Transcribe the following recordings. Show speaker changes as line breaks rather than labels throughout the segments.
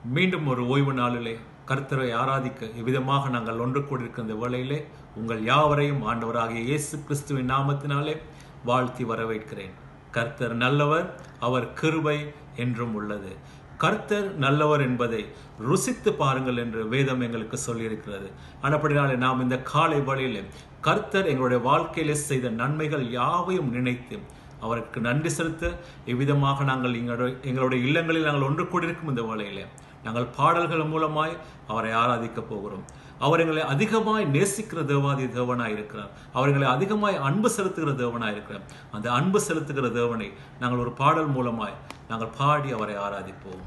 மீண்டும் ஒரு ஓய்வு நாளிலே கர்த்தரை ஆராதிக்க இவ்விதமாக நாங்கள் ஒன்று கூடியிருக்கிற இந்த வேளையிலே உங்கள் யாவரையும் ஆண்டவராகிய இயேசு கிறிஸ்துவின் நாமத்தினாலே வாழ்த்தி வரவேற்கிறேன் கர்த்தர் நல்லவர் அவர் கிருபை என்றும் உள்ளது கர்த்தர் நல்லவர் என்பதை ருசித்து பாருங்கள் என்று வேதம் எங்களுக்கு சொல்லியிருக்கிறது ஆனப்படினாலே நாம் இந்த காலை வழியிலே கர்த்தர் எங்களுடைய வாழ்க்கையிலே செய்த நன்மைகள் யாவையும் நினைத்து அவருக்கு நன்றி செலுத்த எவ்விதமாக நாங்கள் எங்களுடைய எங்களுடைய இல்லங்களில் நாங்கள் ஒன்று கூடியிருக்கும் இந்த வேளையிலே நாங்கள் பாடல்கள் மூலமாய் அவரை ஆராதிக்க போகிறோம் அவர் எங்களை அதிகமாய் நேசிக்கிற தேவாதி தேவனாய் இருக்கிறார் அவர் எங்களை அதிகமாய் அன்பு செலுத்துகிற தேவனாய் இருக்கிறார் அந்த அன்பு செலுத்துகிற தேவனை நாங்கள் ஒரு பாடல் மூலமாய் நாங்கள் பாடி அவரை ஆராதிப்போம்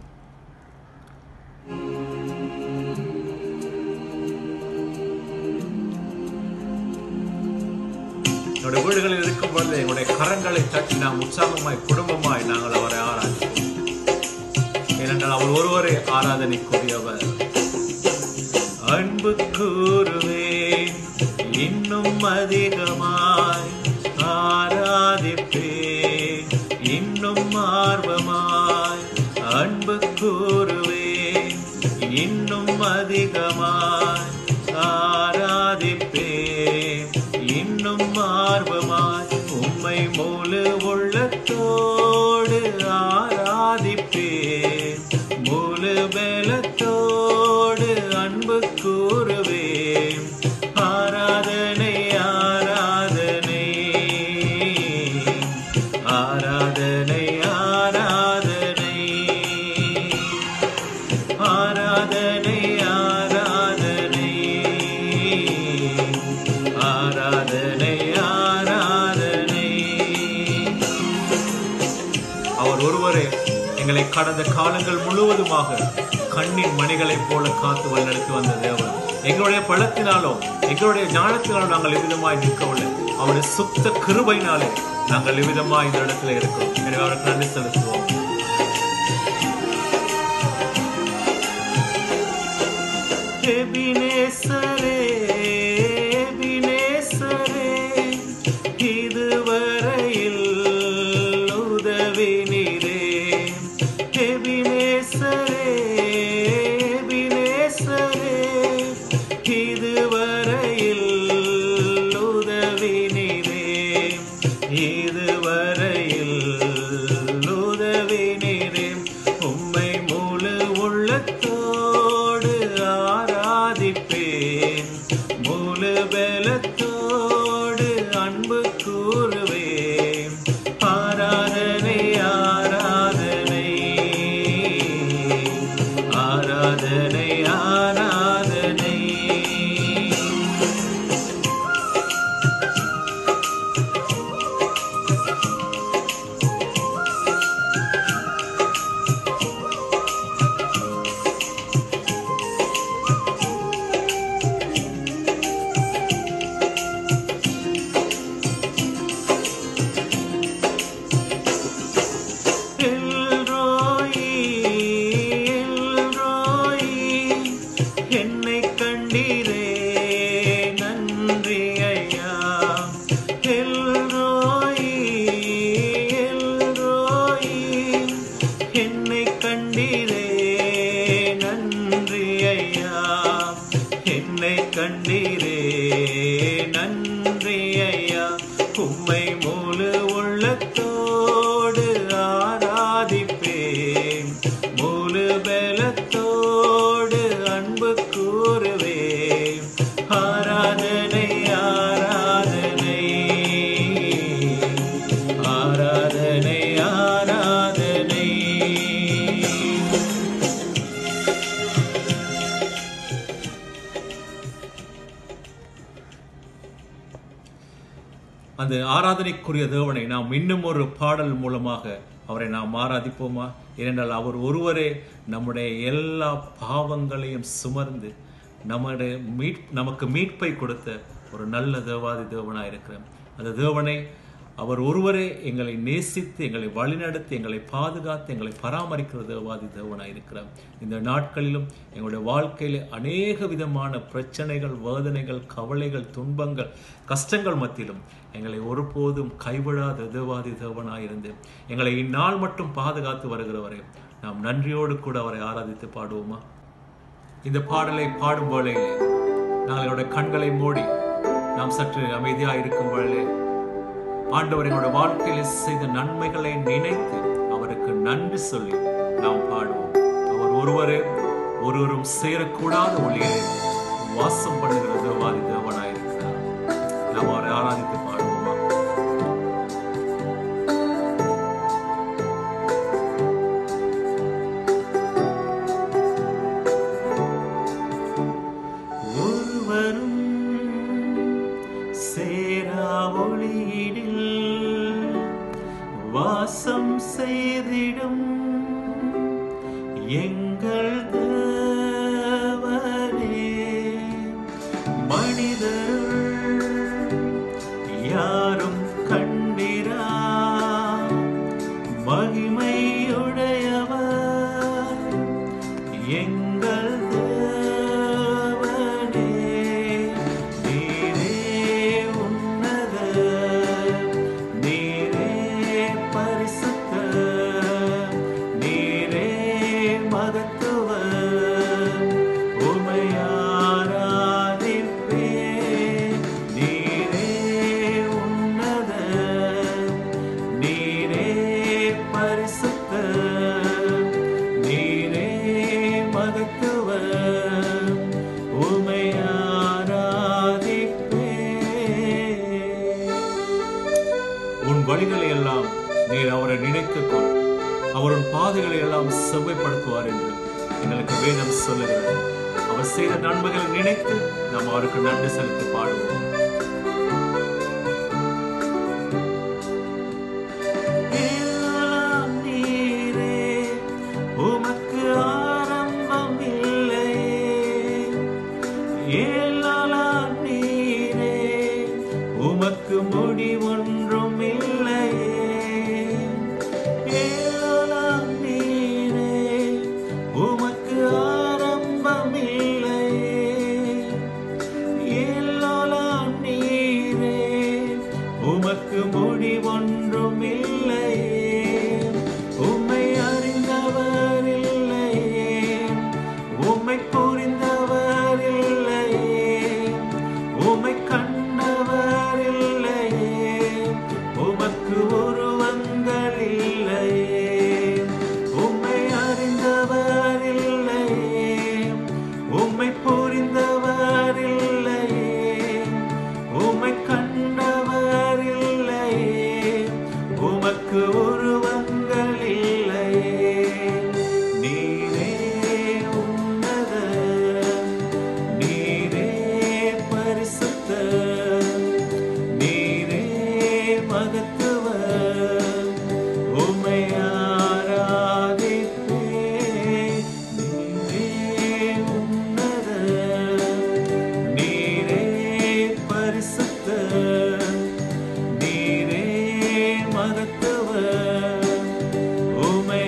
என்னுடைய வீடுகளில் இருக்கும் பொழுது எங்களுடைய கரங்களை தட்டி நாம் உற்சாகமாய் குடும்பமாய் நாங்கள் அவரை ஆராதிப்போம் ஏனென்றால் அவர் ஒருவரே ஆராதனைக்குரியவர் அன்பு கூறுவேன் இன்னும் அதிகமாய் ஆராதிப்பேன் இன்னும் ஆர்வமாய் அன்பு கூறுவேன் இன்னும் அதிகமாய் ஆராதிப்பேன் இன்னும் ஆர்வமாய் உம்மை முழு உள்ளத்தோடு ஆராதிப்பேன் முழு பலத்தோடு அன்பு கூறுவேன் ஆராதனை ஆராதனை ஆராதனை ஆராதனை ஆராதனை ஆராதனை ஆராதனை ஆராதனை அவர் ஒருவரே எங்களை கடந்த காலங்கள் முழுவதுமாக கண்ணின் மணிகளைப் போல காத்து வழிநடத்தி வந்த தேவன் எங்களுடைய பலத்தினாலோ எங்களுடைய ஞானத்தினாலோ நாங்கள் எவ்விதமாய் நிற்கவில்லை அவருடைய சுத்த கிருபையினாலே நாங்கள் எவ்விதமாய் இந்த இடத்துல இருக்கோம் எனவே அவருக்கு நன்றி செலுத்துவோம் எபினேசரே எபினேசரே இதுவரையில் உதவி நீரே எபினேசரே எபினேசரே இதுவரையில் உதவி நீரே இதுவரையில் உதவி நீரே உம்மை முழு உள்ளத்தோடு ஆராதிப்பேன் முழு பலத்தோடு அன்பு கூறுவேன் ஆராதனை ஆராதனை ஆராதனை ஆராதனை எல்ரோயி, எல்ரோயி, என்னை கண்டீரே நன்றி ஐயா எல்ரோயி, எல்ரோயி, என்னை கண்டீரே நன்றி ஐயா என்னை கண்டீரே நன்றி ஐயா உம்மை முழு உள்ளத்தோடு ஆராதிப்பேன் முழு பலத்தோடு அன்பு கூறுவேன் ஆராதனை ஆராதனை ஆராதனை ஆராதனை அந்த ஆராதனைக்குரிய தேவனை நாம் இன்னும் ஒரு பாடல் மூலமாக அவரை நாம் ஆராதிப்போமா ஏனென்றால் அவர் ஒருவரே நம்முடைய எல்லா பாவங்களையும் சுமர்ந்து நம்முடைய மீட் நமக்கு மீட்பை கொடுத்த ஒரு நல்ல தேவாதி தேவனாக இருக்கிறார் அந்த தேவனை அவர் ஒருவரே எங்களை நேசித்து எங்களை வழிநடத்தி எங்களை பாதுகாத்து எங்களை பராமரிக்கிற தேவாதி தேவனாய் இருக்கிறார் இந்த நாட்களிலும் எங்களுடைய வாழ்க்கையில அநேக விதமான பிரச்சனைகள் வேதனைகள் கவலைகள் துன்பங்கள் கஷ்டங்கள் மத்தியிலும் எங்களை ஒருபோதும் கைவிடாத தேவாதி தேவனாயிருந்து எங்களை இந்நாள் மட்டும் பாதுகாத்து வருகிறவரை நாம் நன்றியோடு கூட அவரை ஆராதித்து பாடுவோமா இந்த பாடலை பாடும் வேளையிலே நாங்கள் எங்களுடைய கண்களை மூடி நாம் சற்று அமைதியாக இருக்கும் வேளையிலே ஆண்டவர் எங்களுடைய வாழ்க்கையில் செய்த நன்மைகளை நினைத்து அவருக்கு நன்றி சொல்லி நாம் பாடுவோம் அவர் ஒருவரே ஒருவரும் சேரக்கூடாத ஒளியிலே வாசம் பண்ணுகிற தேவாதி தேவனாயிருக்கிறார் நாம் அவரை ஆராதித்து பாடுவோமா ஒருவரும் சேரா ஒளியிடில் வாசம் செய்திடும் எங்கள் தேவனே மனிதர் யாரும் கண்டிரா மகிமையுடையவர் எங்கள் தேவனே நீரே உன்னத நீரே பரிசுத்த நீரே மகத்துவ உமையாராதிப்பே நீரே உன்னத நீரே பரிசுத்த நீரே மகத்துவ உமையாராதிப்பே உன் வழிகளை எல்லாம் நீர் அவரை நினைத்துக் கொள் அவர் உன் பாதைகளை எல்லாம் செவ்வைப்படுத்துவார் என்று எங்களுக்கு வேதம் சொல்லுகிறது அவர் செய்த நன்மைகளை நினைத்து நாம் அவருக்கு நன்றி செலுத்தி பாடுவோம் எல்லாம் நீரே உமக்கு ஆரம்பம் இல்லையே ஏழலாம் நீரே உமக்கு முடிவொன்றும் இல்லையே ஏழலாம் நீரே உமக்கு ஆரம்பம் இல்லையே ஏழலாம் நீரே உமக்கு முடிவொன்றும் இல்லையே உம்மை அறிந்தவர் இல்லையே உம்மை புரிந்தவர் இல்லையே உம்மை கண்டவர் இல்லையே உமக்கு உருவங்கள் இல்லையே உம்மை அறிந்தவர் இல்லையே உம்மை புரிந்தவர் இல்லையே உம்மை கண்டவர் இல்லையே உமக்கு உருவங்கள் இல்லையே நீரே உன்னத நீரே பரிசுத்த நீரே மகத்துவ உம்மை ஆராதிப்பே நீரே உன்னத நீரே பரிசுத்த நீரே மகத்துவ உம்மை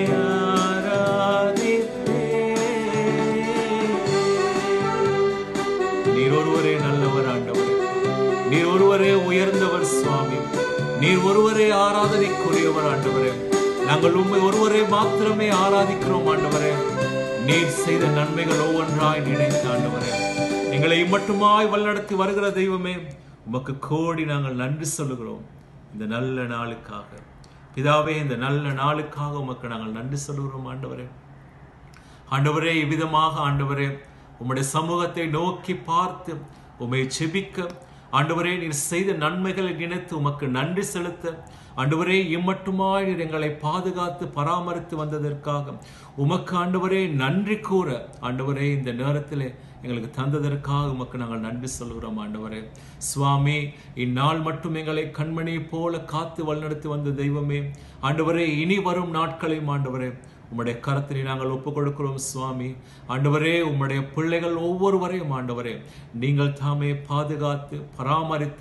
ஆராதிப்பே நீர் ஒருவரே நல்லவர் ஆண்டவரே நீர் ஒருவரே உயர்ந்தவர் சுவாமி நீர் ஒருவரே ஆராதனைக்குரியவர் ஆண்டவரே நாங்கள் உண்மை ஒருவரே மாத்திரமே ஆராதிக்கிறோம் ஆண்டவரே நீர் செய்த நன்மைகள் ஒவ்வொன்றாய் நினைத்த ஆண்டவரே எங்களை மட்டுமாய் வழிநடத்தி வருகிற தெய்வமே உமக்கு கோடி நாங்கள் நன்றி சொல்லுகிறோம் இந்த நல்ல நாளுக்காக பிதாவே இந்த நல்ல நாளுக்காக உமக்கு நாங்கள் நன்றி சொல்லுகிறோம் ஆண்டவரே ஆண்டவரே இவ்விதமாக ஆண்டவரே உம்முடைய சமூகத்தை நோக்கி பார்த்து உம்மை செபிக்க ஆண்டவரே நீர் செய்த நன்மைகளை நினைத்து உமக்கு நன்றி செலுத்த ஆண்டவரே இம்மட்டுமாய் நீர் எங்களை பாதுகாத்து பராமரித்து வந்ததற்காக உமக்கு ஆண்டவரே நன்றி கூற ஆண்டவரே இந்த நேரத்திலே எங்களுக்கு தந்ததற்காக உமக்கு நாங்கள் நன்றி சொல்கிறோம் ஆண்டவரே சுவாமி இந்நாள் மட்டும் எங்களை கண்மணி போல காத்து வழிநடத்தி வந்த தெய்வமே ஆண்டவரே இனி வரும் நாட்களையும் ஆண்டவரே உம்முடைய கரத்தினை நாங்கள் ஒப்புக் கொடுக்கிறோம் சுவாமி ஆண்டவரே உம்முடைய பிள்ளைகள் ஒவ்வொருவரையும் ஆண்டவரே நீங்கள் தாமே பாதுகாத்து பராமரித்து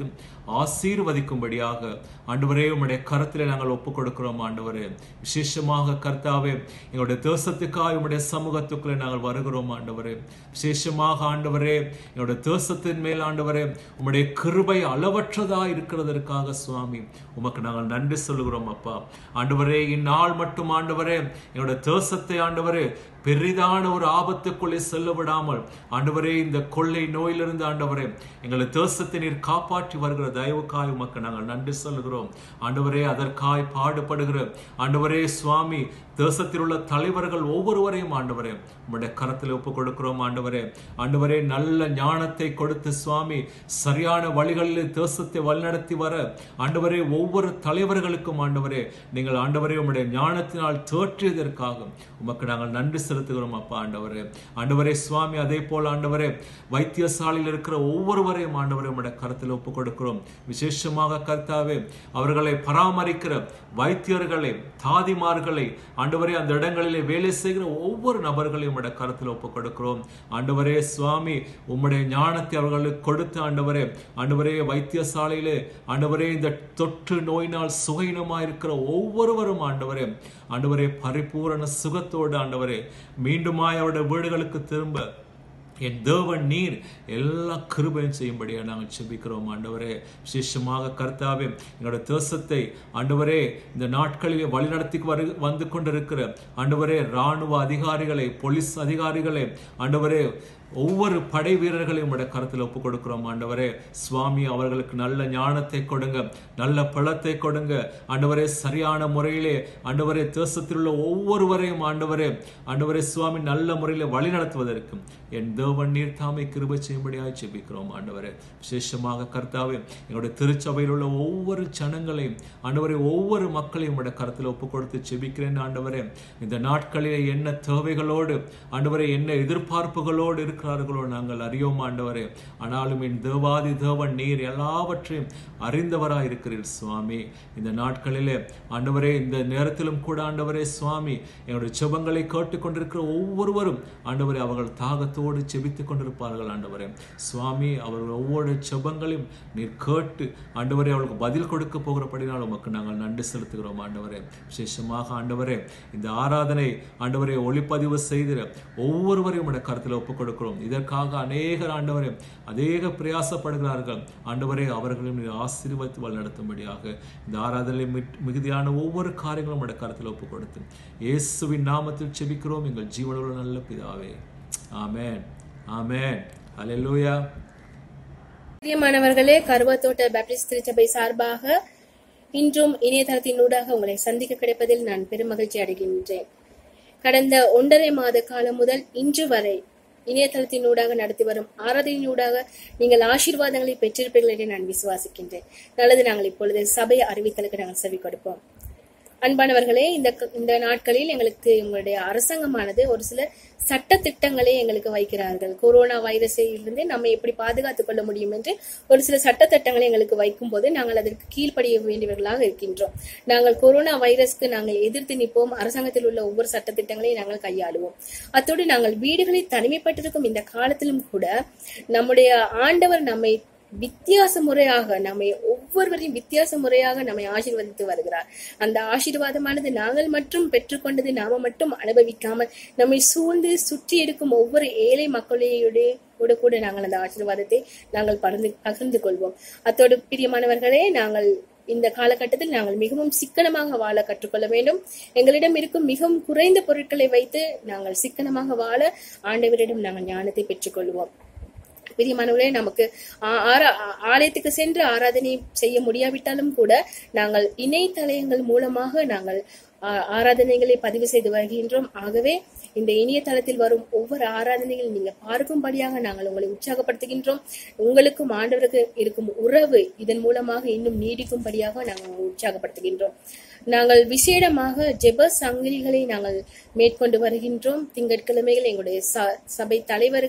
ஆசீர்வதிக்கும்படியாக ஆண்டவரே உம்முடைய கரத்திலே நாங்கள் ஒப்புக் கொடுக்கிறோம் ஆண்டவரே விசேஷமாக கர்த்தாவே எங்களுடைய தேசத்துக்காக உம்முடைய சமூகத்துக்குள்ளே நாங்கள் வருகிறோம் ஆண்டவரே விசேஷமாக ஆண்டவரே எங்களுடைய தேசத்தின் மேல் ஆண்டவரே உம்முடைய கிருபை அளவற்றதா இருக்கிறதற்காக சுவாமி உமக்கு நாங்கள் நன்றி சொல்லுகிறோம் அப்பா ஆண்டவரே இந்நாள் மட்டும் ஆண்டவரே எங்களுடைய தேசத்தை ஆண்டவரே பெரிதான ஒரு ஆபத்துக்குள்ளே செல்ல விடாமல் ஆண்டவரே இந்த கொள்ளை நோயிலிருந்து ஆண்டவரே எங்களை தேசத்தை நீர் காப்பாற்றி வருகிற தயவுக்காய் உமக்கு நாங்கள் நன்றி சொல்லுகிறோம் ஆண்டவரே அதற்காய் பாடுபடுகிற ஆண்டவரே சுவாமி தேசத்தில் உள்ள தலைவர்கள் ஒவ்வொருவரையும் ஆண்டவரே உம்முடைய கரத்தில் ஒப்புக் கொடுக்கிறோம் ஆண்டவரே ஆண்டவரே நல்ல ஞானத்தை கொடுத்து சுவாமி சரியான வழிகளில் தேசத்தை வழிநடத்தி வர ஆண்டவரே ஒவ்வொரு தலைவர்களுக்கும் ஆண்டவரே நீங்கள் ஆண்டவரே உம்முடைய ஞானத்தினால் தோற்றியதற்காக உமக்கு நாங்கள் நன்றி செலுத்துகிறோம் அப்பா ஆண்டவரே ஆண்டவரே சுவாமி அதே போல் ஆண்டவரே வைத்தியசாலையில் இருக்கிற ஒவ்வொருவரையும் ஆண்டவரே உம்முடைய கரத்தில் ஒப்புக் கொடுக்கிறோம் விசேஷமாக கர்த்தாவே அவர்களை பராமரிக்கிற வைத்தியர்களை தாதிமார்களை ஆண்டவரே அந்த இடங்களிலே வேலை செய்கிற ஒவ்வொரு நபர்களையும் உம்முடைய கரத்தில் ஒப்புக் கொடுக்கிறோம் ஆண்டவரே சுவாமி உம்முடைய ஞானத்தை அவர்களுக்கு கொடுத்து ஆண்டவரே ஆண்டவரே வைத்தியசாலையிலே ஆண்டவரே இந்த தொற்று நோயினால் சுகையினமாக இருக்கிற ஒவ்வொருவரும் ஆண்டவரே ஆண்டவரே பரிபூரண சுகத்தோடு ஆண்டவரே மீண்டுமாய் அவருடைய வீடுகளுக்கு திரும்ப என் தேவன் நீர் எல்லா கிருபையும் செய்யும்படியா நாங்கள் செபிக்கிறோம் ஆண்டவரே விசேஷமாக கர்த்தாவே எங்களோட தேசத்தை ஆண்டவரே இந்த நாட்களிலே வழிநடத்தி வரு வந்து கொண்டிருக்கிற ஆண்டவரே இராணுவ அதிகாரிகளை போலீஸ் அதிகாரிகளை ஆண்டவரே ஒவ்வொரு படை வீரர்களையும் உடைய கருத்தில் ஒப்புக் கொடுக்கிறோம் ஆண்டவரே சுவாமி அவர்களுக்கு நல்ல ஞானத்தை கொடுங்க நல்ல பழத்தை கொடுங்க ஆண்டவரே சரியான முறையிலே ஆண்டவரே தேசத்தில் உள்ள ஒவ்வொருவரையும் ஆண்டவரே ஆண்டவரே சுவாமி நல்ல முறையில் வழி நடத்துவதற்கும் என் தேவன் நீர் தாமை கிருபை செய்யும்படியாக ஜெபிக்கிறோம் ஆண்டவரே விசேஷமாக கர்த்தாவே எங்களுடைய திருச்சபையில் உள்ள ஒவ்வொரு ஜனங்களையும் ஆண்டவரே ஒவ்வொரு மக்களையும் உடைய கருத்தில் ஒப்புக் கொடுத்து ஜெபிக்கிறேன் ஆண்டவரே இந்த நாட்களிலே என்ன தேவைகளோடு ஆண்டவரே என்ன எதிர்பார்ப்புகளோடு இருக்கிறார்களோ நாங்கள் அறியோம் ஆண்டவரே ஆனாலும் என் தேவாதி தேவன் நீர் எல்லாவற்றையும் அறிந்தவராய் இருக்கிறீர் சுவாமி இந்த நாட்களிலே ஆண்டவரே இந்த நேரத்திலும் கூட ஆண்டவரே சுவாமி என்னுடைய செபங்களை கேட்டுக்கொண்டிருக்கிற ஒவ்வொருவரும் ஆண்டவரே அவர்கள் தாகத்தோடு செபித்துக் கொண்டிருப்பார்கள் ஆண்டவரே சுவாமி அவர்கள் ஒவ்வொரு செபங்களையும் நீர் கேட்டு ஆண்டவரே அவளுக்கு பதில் கொடுக்க போகிறபடினால் உமக்கு நாங்கள் நன்றி செலுத்துகிறோம் ஆண்டவரே விசேஷமாக ஆண்டவரே இந்த ஆராதனை ஆண்டவரே ஒளிப்பதிவு செய்திட ஒவ்வொருவரையும் உடைய கருத்தில் ஒப்புக் கொடுக்கிறோம் இதற்காக அநேகர் ஆண்டவரே அநேக பிரயாசப்படுகிறார்கள் ஆண்டவரே அவர்களையும் நீர் ஆசீர்வதித்து வழிநடத்தும்படியாக இந்த ஆராதனை மிகுதியான ஒவ்வொரு காரியங்களும் உடைய கருத்தில் ஒப்புக் கொடுத்து இயேசுவின் நாமத்தில் செபிக்கிறோம் எங்கள் ஜீவனோட நல்ல பிதாவே ஆமென் ஆமென் அல்லேலூயா
பிரியமானவர்களே கருவத்தோட்ட பேப்டிஸ்ட் திருச்சபை சார்பாக இன்றும் இணையதளத்தின் ஊடாக உங்களை சந்திக்க கிடைப்பதில் நான் பெருமகிழ்ச்சி அடைகின்றேன் கடந்த ஒன்றரை மாத காலம் முதல் இன்று வரை இணையதளத்தின் ஊடாக நடத்தி வரும் ஆராதனையின் ஊடாக நீங்கள் ஆசீர்வாதங்களை பெற்றிருப்பீர்கள் என்று நான் விசுவாசிக்கின்றேன் நல்லது நாங்கள் இப்பொழுது சபை அறிவித்தலுக்கு நாங்கள் செவி கொடுப்போம் அன்பானவர்களே இந்த இந்த நாட்களில் எங்களுக்கு எங்களுடைய அரசாங்கமானது ஒரு சில சட்ட திட்டங்களை எங்களுக்கு வைக்கிறார்கள் கொரோனா வைரஸிலிருந்து நம்ம எப்படி பாதுகாத்துக் கொள்ள முடியும் என்று ஒரு சில சட்ட திட்டங்களை எங்களுக்கு வைக்கும் போது நாங்கள் அதற்கு கீழ்ப்படிய வேண்டியவர்களாக இருக்கின்றோம் நாங்கள் கொரோனா வைரஸ்க்கு நாங்கள் எதிர்த்து நிற்போம் அரசாங்கத்தில் உள்ள ஒவ்வொரு சட்ட திட்டங்களையும் நாங்கள் கையாளுவோம் அத்தோடு நாங்கள் வீடுகளில் தனிமைப்பட்டிருக்கும் இந்த காலத்திலும் கூட நம்முடைய ஆண்டவர் நம்மை வித்தியாச முறையாக நம்மை ஒவ்வொருவரையும் வித்தியாச முறையாக நம்மை ஆசீர்வதித்து வருகிறார் அந்த ஆசீர்வாதமானது நாங்கள் மட்டும் பெற்றுக்கொண்டது நாம மட்டும் அனுபவிக்காமல் நம்மை சூழ்ந்து சுற்றி இருக்கும் ஒவ்வொரு ஏழை மக்களுடைய கூட கூட நாங்கள் அந்த ஆசீர்வாதத்தை நாங்கள் பகிர்ந்து பகிர்ந்து கொள்வோம் அத்தோடு பிரியமானவர்களே நாங்கள் இந்த காலகட்டத்தில் நாங்கள் மிகவும் சிக்கனமாக வாழ கற்றுக்கொள்ள வேண்டும் எங்களிடம் இருக்கும் மிகவும் குறைந்த பொருட்களை வைத்து நாங்கள் சிக்கனமாக வாழ ஆண்டவரிடம் நாங்கள் ஞானத்தை பெற்றுக்கொள்வோம் பிரியமானவர்களே நமக்கு ஆலயத்துக்கு சென்று ஆராதனை செய்ய முடியாவிட்டாலும் கூட நாங்கள் இணையதளங்கள் மூலமாக நாங்கள் ஆராதனைகளை பதிவு செய்து வருகின்றோம் ஆகவே இந்த இணையதளத்தில் வரும் ஒவ்வொரு ஆராதனைகள் நீங்க பார்க்கும்படியாக நாங்கள் உங்களை உற்சாகப்படுத்துகின்றோம் உங்களுக்கும் ஆண்டவருக்கு இருக்கும் உறவு இதன் மூலமாக இன்னும் நீடிக்கும்படியாக நாங்கள் உற்சாகப்படுத்துகின்றோம் நாங்கள் விசேடமாக ஜெப சங்கிலிகளை நாங்கள் மேற்கொண்டு வருகின்றோம் திங்கட்கிழமைகள் எங்களுடைய சபை தலைவர்கள்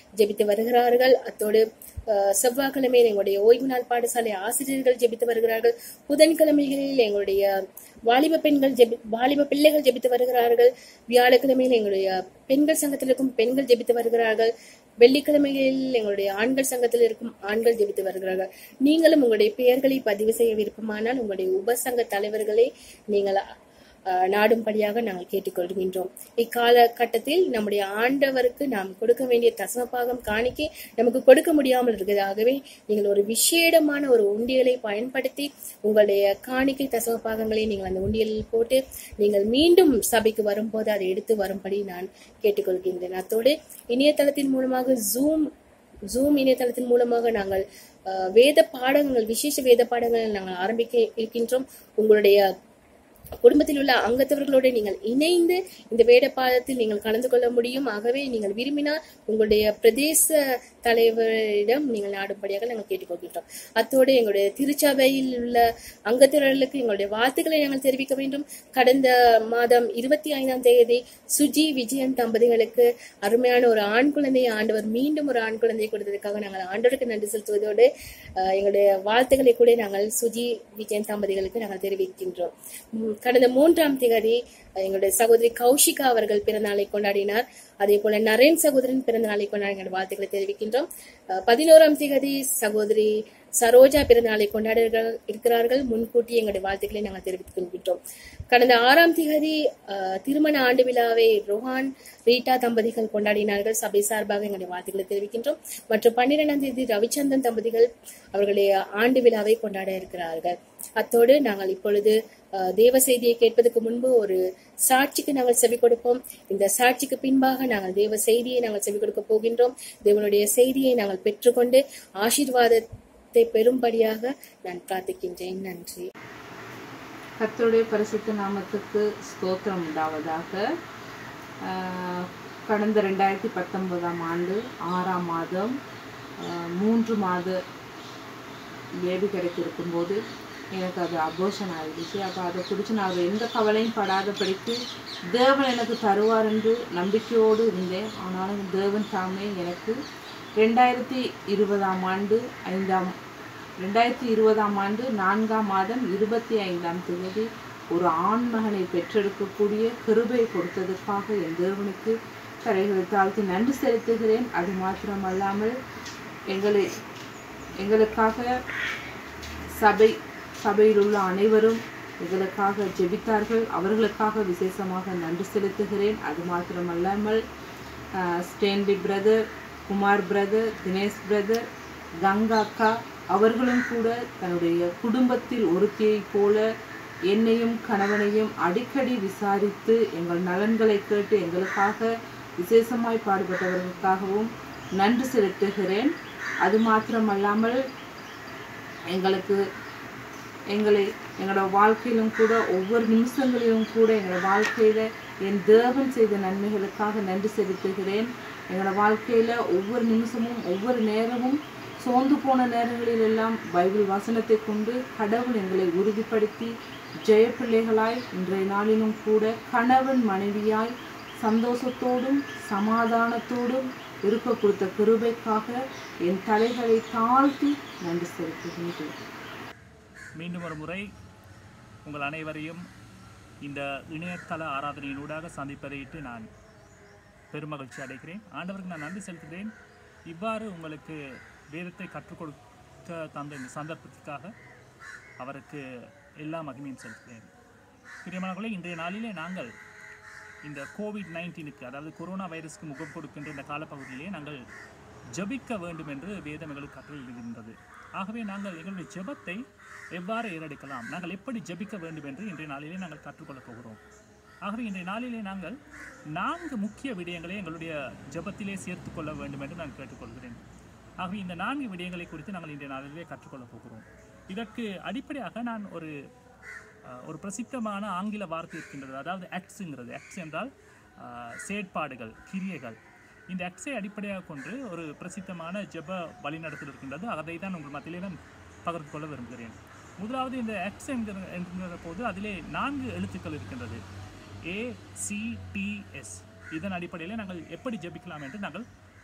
ஜெபித்து வருகிறார்கள் அத்தோடு அஹ், செவ்வாய்க்கிழமையில் எங்களுடைய ஓய்வு நாள் பாடசாலை ஆசிரியர்கள் ஜெபித்து வருகிறார்கள் புதன்கிழமைகளில் எங்களுடைய வாலிப பெண்கள் ஜெபி வாலிப பிள்ளைகள் ஜெபித்து வருகிறார்கள் வியாழக்கிழமையில் எங்களுடைய பெண்கள் சங்கத்தில் இருக்கும் பெண்கள் ஜெபித்து வருகிறார்கள் வெள்ளிக்கிழமைகளில் எங்களுடைய ஆண்கள் சங்கத்தில் இருக்கும் ஆண்கள் ஜெபித்து வருகிறார்கள் நீங்களும் உங்களுடைய பெயர்களை பதிவு செய்ய விருப்பமானால் உங்களுடைய உபசங்க தலைவர்களை நீங்கள் அஹ், நாடும்படியாக நாங்கள் கேட்டுக்கொள்கின்றோம் இக்காலகட்டத்தில் நம்முடைய ஆண்டவருக்கு நாம் கொடுக்க வேண்டிய தசமபாகம் காணிக்கை நமக்கு கொடுக்க முடியாமல் இருக்குது ஆகவே நீங்கள் ஒரு விசேடமான ஒரு உண்டியலை பயன்படுத்தி உங்களுடைய காணிக்கை தசமபாகங்களை நீங்கள் அந்த உண்டியலில் போட்டு நீங்கள் மீண்டும் சபைக்கு வரும்போது அதை எடுத்து வரும்படி நான் கேட்டுக்கொள்கின்றேன் அத்தோடு இணையதளத்தின் மூலமாக ஜூம் ஜூம் இணையதளத்தின் மூலமாக நாங்கள் அஹ், வேத பாடங்கள் விசேஷ வேத பாடங்களை நாங்கள் ஆரம்பிக்க இருக்கின்றோம் உங்களுடைய குடும்பத்தில் உள்ள அங்கத்தவர்களோடு நீங்கள் இணைந்து இந்த வேட பாதத்தில் நீங்கள் கலந்து கொள்ள முடியும் ஆகவே நீங்கள் விரும்பினால் உங்களுடைய பிரதேச தலைவரிடம் நீங்கள் நாடும்படியாக நாங்கள் கேட்டுக்கொள்கின்றோம் அத்தோடு எங்களுடைய திருச்சபையில் உள்ள அங்கத்தினர்களுக்கு எங்களுடைய வாழ்த்துக்களை நாங்கள் தெரிவிக்க வேண்டும் கடந்த மாதம் இருபத்தி ஐந்தாம் தேதி சுஜி விஜயன் தம்பதிகளுக்கு அருமையான ஒரு ஆண் குழந்தையை ஆண்டவர் மீண்டும் ஒரு ஆண் குழந்தையை கொடுத்ததற்காக நாங்கள் ஆண்டவருக்கு நன்றி செலுத்துவதோடு அஹ், எங்களுடைய வாழ்த்துக்களை கூட நாங்கள் சுஜி விஜயன் தம்பதிகளுக்கு நாங்கள் தெரிவிக்கின்றோம் உம், கடந்த மூன்றாம் தேதி அஹ், எங்களுடைய சகோதரி கௌஷிகா அவர்கள் பிறந்தநாளை கொண்டாடினார் அதே போல நரேன் சகோதரன் பிறந்தநாளை கொண்டாடி எங்களுடைய வாழ்த்துக்களை தெரிவிக்கின்றோம் அஹ், பதினோராம் தேதி சகோதரி சரோஜா பிறந்தநாளை கொண்டாட இருக்கிறார்கள் முன்கூட்டி எங்களுடைய வாழ்த்துக்களை நாங்கள் தெரிவித்துக் கொள்கின்றோம் கடந்த ஆறாம் தேதி அஹ், திருமண ஆண்டு விழாவை ரோஹான் ரீட்டா தம்பதிகள் கொண்டாடினார்கள் சபை சார்பாக எங்களுடைய வாழ்த்துக்களை தெரிவிக்கின்றோம் மற்றும் பன்னிரெண்டாம் தேதி ரவிச்சந்திரன் தம்பதிகள் அவர்களுடைய ஆண்டு விழாவை கொண்டாட இருக்கிறார்கள் அத்தோடு நாங்கள் இப்பொழுது அஹ், தேவ செய்தியை கேட்பதற்கு முன்பு ஒரு சாட்சிக்கு நாங்கள் செவி கொடுப்போம் இந்த சாட்சிக்கு பின்பாக நாங்கள் தேவ செய்தியை நாங்கள் செவி கொடுக்க போகின்றோம் தேவனுடைய செய்தியை நாங்கள் பெற்றுக்கொண்டு ஆசீர்வாதத்தை பெறும்படியாக நான் பிரார்த்திக்கின்றேன் நன்றி
கர்த்தருடைய பரிசுத்த நாமத்துக்கு ஸ்தோத்திரம் உண்டாவதாக ஆஹ், கடந்த ரெண்டாயிரத்தி பத்தொன்பதாம் ஆண்டு ஆறாம் மாதம் ஆஹ், மூன்று மாத பேபி கிடைத்திருக்கும் போது எனக்கு அது அபோஷன் ஆயிடுச்சு அப்போ அதை குறித்து நான் எந்த கவலையும் படாதபடிக்கு தேவன் எனக்கு தருவார் என்று நம்பிக்கையோடு இருந்தேன் ஆனாலும் தேவன் தாமே எனக்கு ரெண்டாயிரத்தி இருபதாம் ஆண்டு ஐந்தாம் ரெண்டாயிரத்தி இருபதாம் ஆண்டு நான்காம் மாதம் இருபத்தி ஐந்தாம் தேதி ஒரு ஆண் மகனை பெற்றெடுக்கக்கூடிய கிருபை கொடுத்ததற்காக என் தேவனுக்கு கரைகளை தாழ்த்தி நன்றி செலுத்துகிறேன் அது மாத்திரமல்லாமல் எங்களை எங்களுக்காக சபை சபையில் உள்ள அனைவரும் எங்களுக்காக ஜெபித்தார்கள் அவர்களுக்காக விசேஷமாக நன்றி செலுத்துகிறேன் அது மாத்திரமல்லாமல் ஆஹ், Stanley brother Kumar brother Dinesh brother Ganga அக்கா அவர்களும் கூட தன்னுடைய குடும்பத்தில் ஒருத்தியைப் போல என்னையும் கணவனையும் அடிக்கடி விசாரித்து எங்கள் நலன்களை கேட்டு எங்களுக்காக விசேஷமாய் பாடுபட்டவர்களுக்காகவும் நன்றி செலுத்துகிறேன் அது மாத்திரமல்லாமல் எங்களுக்கு எங்களை எங்களோட வாழ்க்கையிலும் கூட ஒவ்வொரு நிமிஷங்களிலும் கூட எங்களோட வாழ்க்கையில என் தேவன் செய்த நன்மைகளுக்காக நன்றி செலுத்துகிறேன் எங்களோட வாழ்க்கையில ஒவ்வொரு நிமிஷமும் ஒவ்வொரு நேரமும் சோர்ந்து போன நேரங்களில் எல்லாம் பைபிள் வசனத்தை கொண்டு கடவுள் எங்களை உறுதிப்படுத்தி ஜெய பிள்ளைகளாய் இன்றைய நாளிலும் கூட கணவன் மனைவியாய் சந்தோஷத்தோடும் சமாதானத்தோடும் இருக்க கொடுத்த கிருபைக்காக என் தலைகளை தாழ்த்தி நன்றி செலுத்துகின்றேன்
மீண்டும் ஒரு முறை உங்கள் அனைவரையும் இந்த இணையதள ஆராதனையினூடாக சந்திப்பதையிட்டு நான் பெருமகிழ்ச்சி அடைகிறேன் ஆண்டவருக்கு நான் நன்றி செலுத்துகிறேன் இவ்வாறு உங்களுக்கு வேதத்தை கற்றுக் கொடுக்க தந்த இந்த சந்தர்ப்பத்திற்காக அவருக்கு எல்லா மகிமையும் செலுத்துகிறேன் பிரியமானவர்களே இன்றைய நாளிலே நாங்கள் இந்த கோவிட் நைன்டீனுக்கு அதாவது கொரோனா வைரஸ்க்கு முகம் கொடுக்கின்ற இந்த காலப்பகுதியிலே நாங்கள் ஜெபிக்க வேண்டும் என்று வேதம் எங்களுக்கு கட்டளையிடுகின்றது ஆகவே நாங்கள் எங்களுடைய ஜெபத்தை எவ்வாறு ஏறெடுக்கலாம் நாங்கள் எப்படி ஜெபிக்க வேண்டும் என்று இன்றைய நாளிலே நாங்கள் கற்றுக்கொள்ளப் போகிறோம் ஆகவே இன்றைய நாளிலே நாங்கள் நான்கு முக்கிய விடயங்களை எங்களுடைய ஜெபத்திலே சேர்த்து கொள்ள வேண்டும் என்று நான் கேட்டுக்கொள்கிறேன் ஆகவே இந்த நான்கு விடயங்களை குறித்து நாங்கள் இன்றைய நாளிலே கற்றுக்கொள்ளப் போகிறோம் இதற்கு அடிப்படையாக நான் ஒரு அஹ், ஒரு பிரசித்தமான ஆங்கில வார்த்தை இருக்கின்றது அதாவது ஆக்ட்ஸுங்கிறது ஆக்ட்ஸ் என்றால் அஹ், செயற்பாடுகள் கிரியைகள் இந்த ஆக்ட்ஸை அடிப்படையாக கொண்டு ஒரு பிரசித்தமான ஜெப வழிநடத்தல் இருக்கின்றது அதை தான் உங்கள் மத்தியிலே நான் பகிர்ந்து கொள்ள விரும்புகிறேன் முதலாவது இந்த ஆக்ட்ஸ் என்கிற என்கிற போது அதிலே நான்கு எழுத்துக்கள் இருக்கின்றது ஏ சி டி எஸ் இதன் அடிப்படையில் நாங்கள் எப்படி ஜெபிக்கலாம் என்று நாங்கள்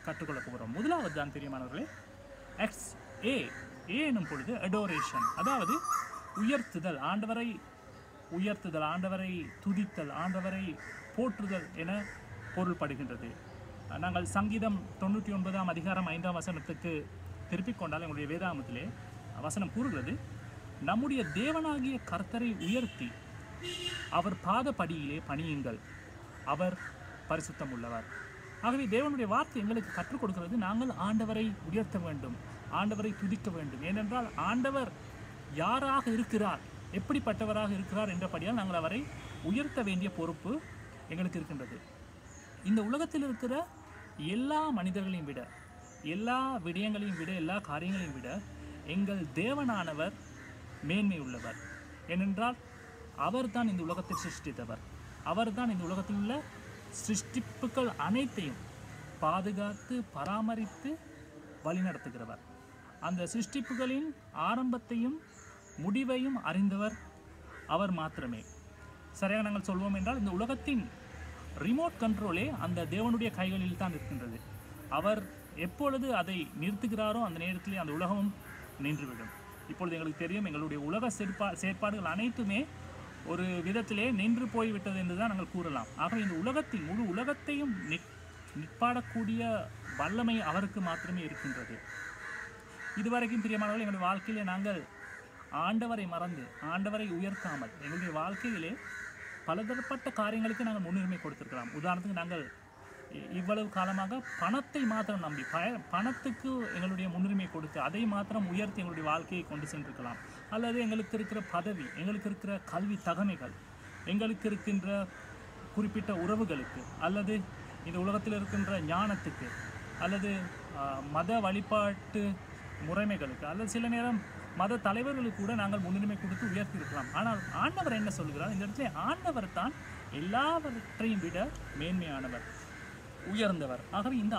கற்றுக்கொள்ள போகிறோம் முதலாவது தான் பிரியமானவர்களே எக்ஸ் ஏ ஏ எனும் பொழுது அடோரேஷன் அதாவது உயர்த்துதல் ஆண்டவரை உயர்த்துதல் ஆண்டவரை துதித்தல் ஆண்டவரை போற்றுதல் என பொருள்படுகின்றது நாங்கள் சங்கீதம் தொண்ணூற்றி ஒன்பதாம் அதிகாரம் ஐந்தாம் வசனத்துக்கு திருப்பிக் கொண்டால் எங்களுடைய வேதாமத்திலே வசனம் கூறுகிறது நம்முடைய தேவனாகிய கர்த்தரை உயர்த்தி அவர் பாதப்படியிலே பணியுங்கள் அவர் பரிசுத்தம் உள்ளவர் ஆகவே தேவனுடைய வார்த்தை எங்களுக்கு கற்றுக் கொடுக்கிறது நாங்கள் ஆண்டவரை உயர்த்த வேண்டும் ஆண்டவரை துதிக்க வேண்டும் ஏனென்றால் ஆண்டவர் யாராக இருக்கிறார் எப்படிப்பட்டவராக இருக்கிறார் என்றபடியால் நாங்கள் அவரை உயர்த்த வேண்டிய பொறுப்பு எங்களுக்கு இருக்கின்றது இந்த உலகத்தில் இருக்கிற எல்லா மனிதர்களையும் விட எல்லா விடயங்களையும் விட எல்லா காரியங்களையும் விட எங்கள் தேவனானவர் மேன்மை உள்ளவர் ஏனென்றால் அவர்தான் இந்த உலகத்தை சிருஷ்டித்தவர் அவர்தான் இந்த உலகத்தில் உள்ள சிருஷ்டிப்புகள் அனைத்தையும் பாதுகாத்து பராமரித்து வழிநடத்துகிறவர் அந்த சிருஷ்டிப்புகளின் ஆரம்பத்தையும் முடிவையும் அறிந்தவர் அவர் மாத்திரமே சரியாக நாங்கள் சொல்வோம் என்றால் இந்த உலகத்தின் ரிமோட் கண்ட்ரோலே அந்த தேவனுடைய கைகளில் தான் இருக்கின்றது அவர் எப்பொழுது அதை நிறுத்துகிறாரோ அந்த நேரத்திலே அந்த உலகமும் நின்றுவிடும் இப்பொழுது எங்களுக்கு தெரியும் எங்களுடைய உலக செயற்பா செயற்பாடுகள் அனைத்துமே ஒரு விதத்திலே நின்று போய்விட்டது என்று தான் நாங்கள் கூறலாம் ஆக இந்த உலகத்தின் முழு உலகத்தையும் நிற் நிற்பாடக்கூடிய வல்லமை அவருக்கு மாத்திரமே இருக்கின்றது இதுவரைக்கும் பிரியமானவர்கள் எங்களுடைய வாழ்க்கையிலே நாங்கள் ஆண்டவரை மறந்து ஆண்டவரை உயர்த்தாமல் எங்களுடைய வாழ்க்கையிலே பலதரப்பட்ட காரியங்களுக்கு நாங்கள் முன்னுரிமை கொடுத்திருக்கலாம் உதாரணத்துக்கு நாங்கள் இ- இவ்வளவு காலமாக பணத்தை மாத்திரம் நம்பி ப பணத்துக்கு எங்களுடைய முன்னுரிமை கொடுத்து அதை மாத்திரம் உயர்த்தி எங்களுடைய வாழ்க்கையை கொண்டு சென்றிருக்கலாம் அல்லது எங்களுக்கு இருக்கிற பதவி எங்களுக்கு இருக்கிற கல்வி தகமைகள் எங்களுக்கு இருக்கின்ற குறிப்பிட்ட உறவுகளுக்கு அல்லது இந்த உலகத்தில் இருக்கின்ற ஞானத்துக்கு அல்லது ஆ, மத வழிபாட்டு முறைமைகளுக்கு அல்லது சில நேரம் மத தலைவர்களுக்கு கூட நாங்கள் முன்னுரிமை கொடுத்து உயர்த்தி இருக்கலாம் ஆனால் ஆண்டவர் என்ன சொல்கிறார் இந்த இடத்துல ஆண்டவர் தான் எல்லாவற்றையும் விட மேன்மையானவர் உயர்ந்தவர் ஆகவே இந்த